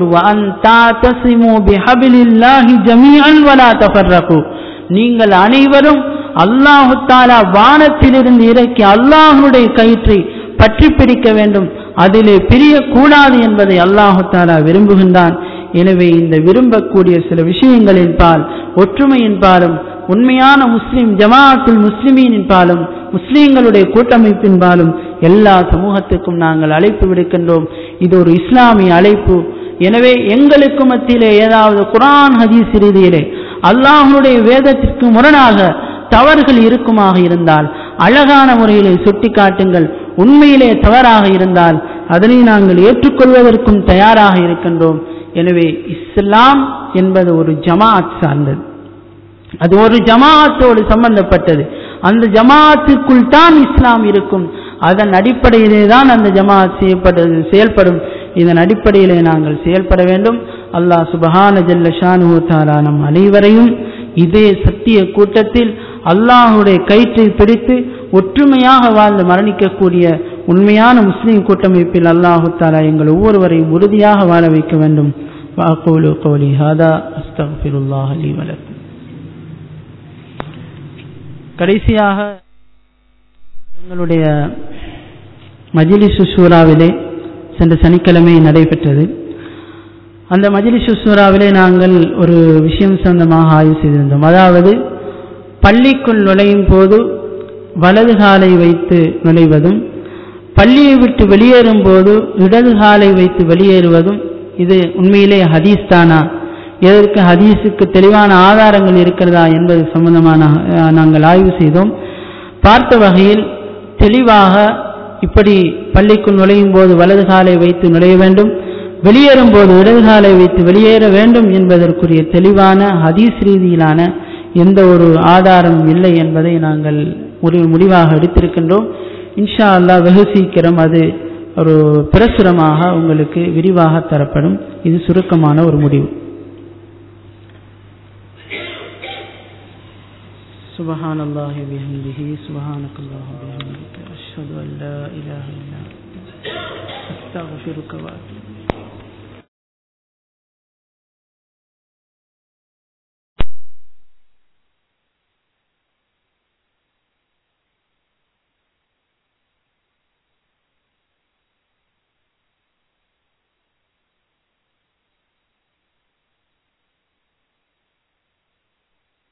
நீங்கள் அனைவரும் அல்லாஹு தாலா வானத்திலிருந்து இறக்கி அல்லாஹுடைய கயிற்றை பற்றி பிடிக்க வேண்டும் அதிலே பிரியக்கூடாது என்பதை அல்லாஹு தாலா விரும்புகின்றான் எனவே இந்த விரும்பக்கூடிய சில விஷயங்களின் பால் ஒற்றுமையின் பாலும் உண்மையான முஸ்லிம் ஜமாஅத்துல் முஸ்லிமீனின் பாலும் முஸ்லீம்களுடைய கூட்டமைப்பின் பாலும் எல்லா சமூகத்துக்கும் நாங்கள் அழைப்பு விடுக்கின்றோம் இது ஒரு இஸ்லாமிய அழைப்பு எனவே எங்களுக்கு மத்தியிலே ஏதாவது குரான் ஹதீஸ் ரீதியிலே அல்லாஹனுடைய வேதத்திற்கு முரணாக தவறுகள் இருக்குமாக இருந்தால் அழகான முறையிலே சுட்டி காட்டுங்கள் உண்மையிலே தவறாக இருந்தால் அதனை நாங்கள் ஏற்றுக்கொள்வதற்கும் தயாராக இருக்கின்றோம் எனவே இஸ்லாம் என்பது ஒரு ஜமாஅத் சார்ந்தது அது ஒரு ஜமாஅத்தோடு சம்பந்தப்பட்டது அந்த ஜமாஅத்துக்குள் தான் இஸ்லாம் இருக்கும் அதன் அடிப்படையிலே தான் அந்த ஜமாஅத் செய்யப்பட்டது செயல்படும் இதன் அடிப்படையிலே நாங்கள் செயல்பட வேண்டும் அல்லாஹ் சுபஹான ஜல்ல ஷானு தாலா நம் அனைவரையும் இதே சத்திய கூட்டத்தில் அல்லாஹுடைய கயிற்றை பிடித்து ஒற்றுமையாக வாழ்ந்து மரணிக்கக்கூடிய உண்மையான முஸ்லீம் கூட்டமைப்பில் அல்லாஹு தாலா எங்கள் ஒவ்வொருவரையும் உறுதியாக வாழ வைக்க வேண்டும் வாகோலு கோலி ஹாதா அஸ்தகுல்லாஹ் அலி வலக்கும் கடைசியாக எங்களுடைய மஜிலிசு சூறாவிலே சென்ற சனிக்கிழமை நடைபெற்றது அந்த மஜிலிசு சூறாவிலே நாங்கள் ஒரு விஷயம் சொந்தமாக ஆய்வு செய்திருந்தோம் அதாவது பள்ளிக்குள் நுழையும் போது வலது காலை வைத்து நுழைவதும் பள்ளியை விட்டு வெளியேறும் போது இடது காலை வைத்து வெளியேறுவதும் இது உண்மையிலே ஹதீஸ் தானா எதற்கு ஹதீஸுக்கு தெளிவான ஆதாரங்கள் இருக்கிறதா என்பது சம்பந்தமான நாங்கள் ஆய்வு செய்தோம் பார்த்த வகையில் தெளிவாக இப்படி பள்ளிக்குள் நுழையும் போது வலது காலை வைத்து நுழைய வேண்டும் வெளியேறும் போது இடது காலை வைத்து வெளியேற வேண்டும் என்பதற்குரிய தெளிவான ஹதீஸ் ரீதியிலான எந்த ஒரு ஆதாரமும் இல்லை என்பதை நாங்கள் ஒரு முடிவாக எடுத்திருக்கின்றோம் இன்ஷா அல்லா வெகு சீக்கிரம் அது ஒரு பிரசுரமாக உங்களுக்கு விரிவாக தரப்படும் இது சுருக்கமான ஒரு முடிவு سبحان الله بحمده سبحانك اللهم وبحمدك أشهد أن لا إله إلا أنت أستغفرك وأتوب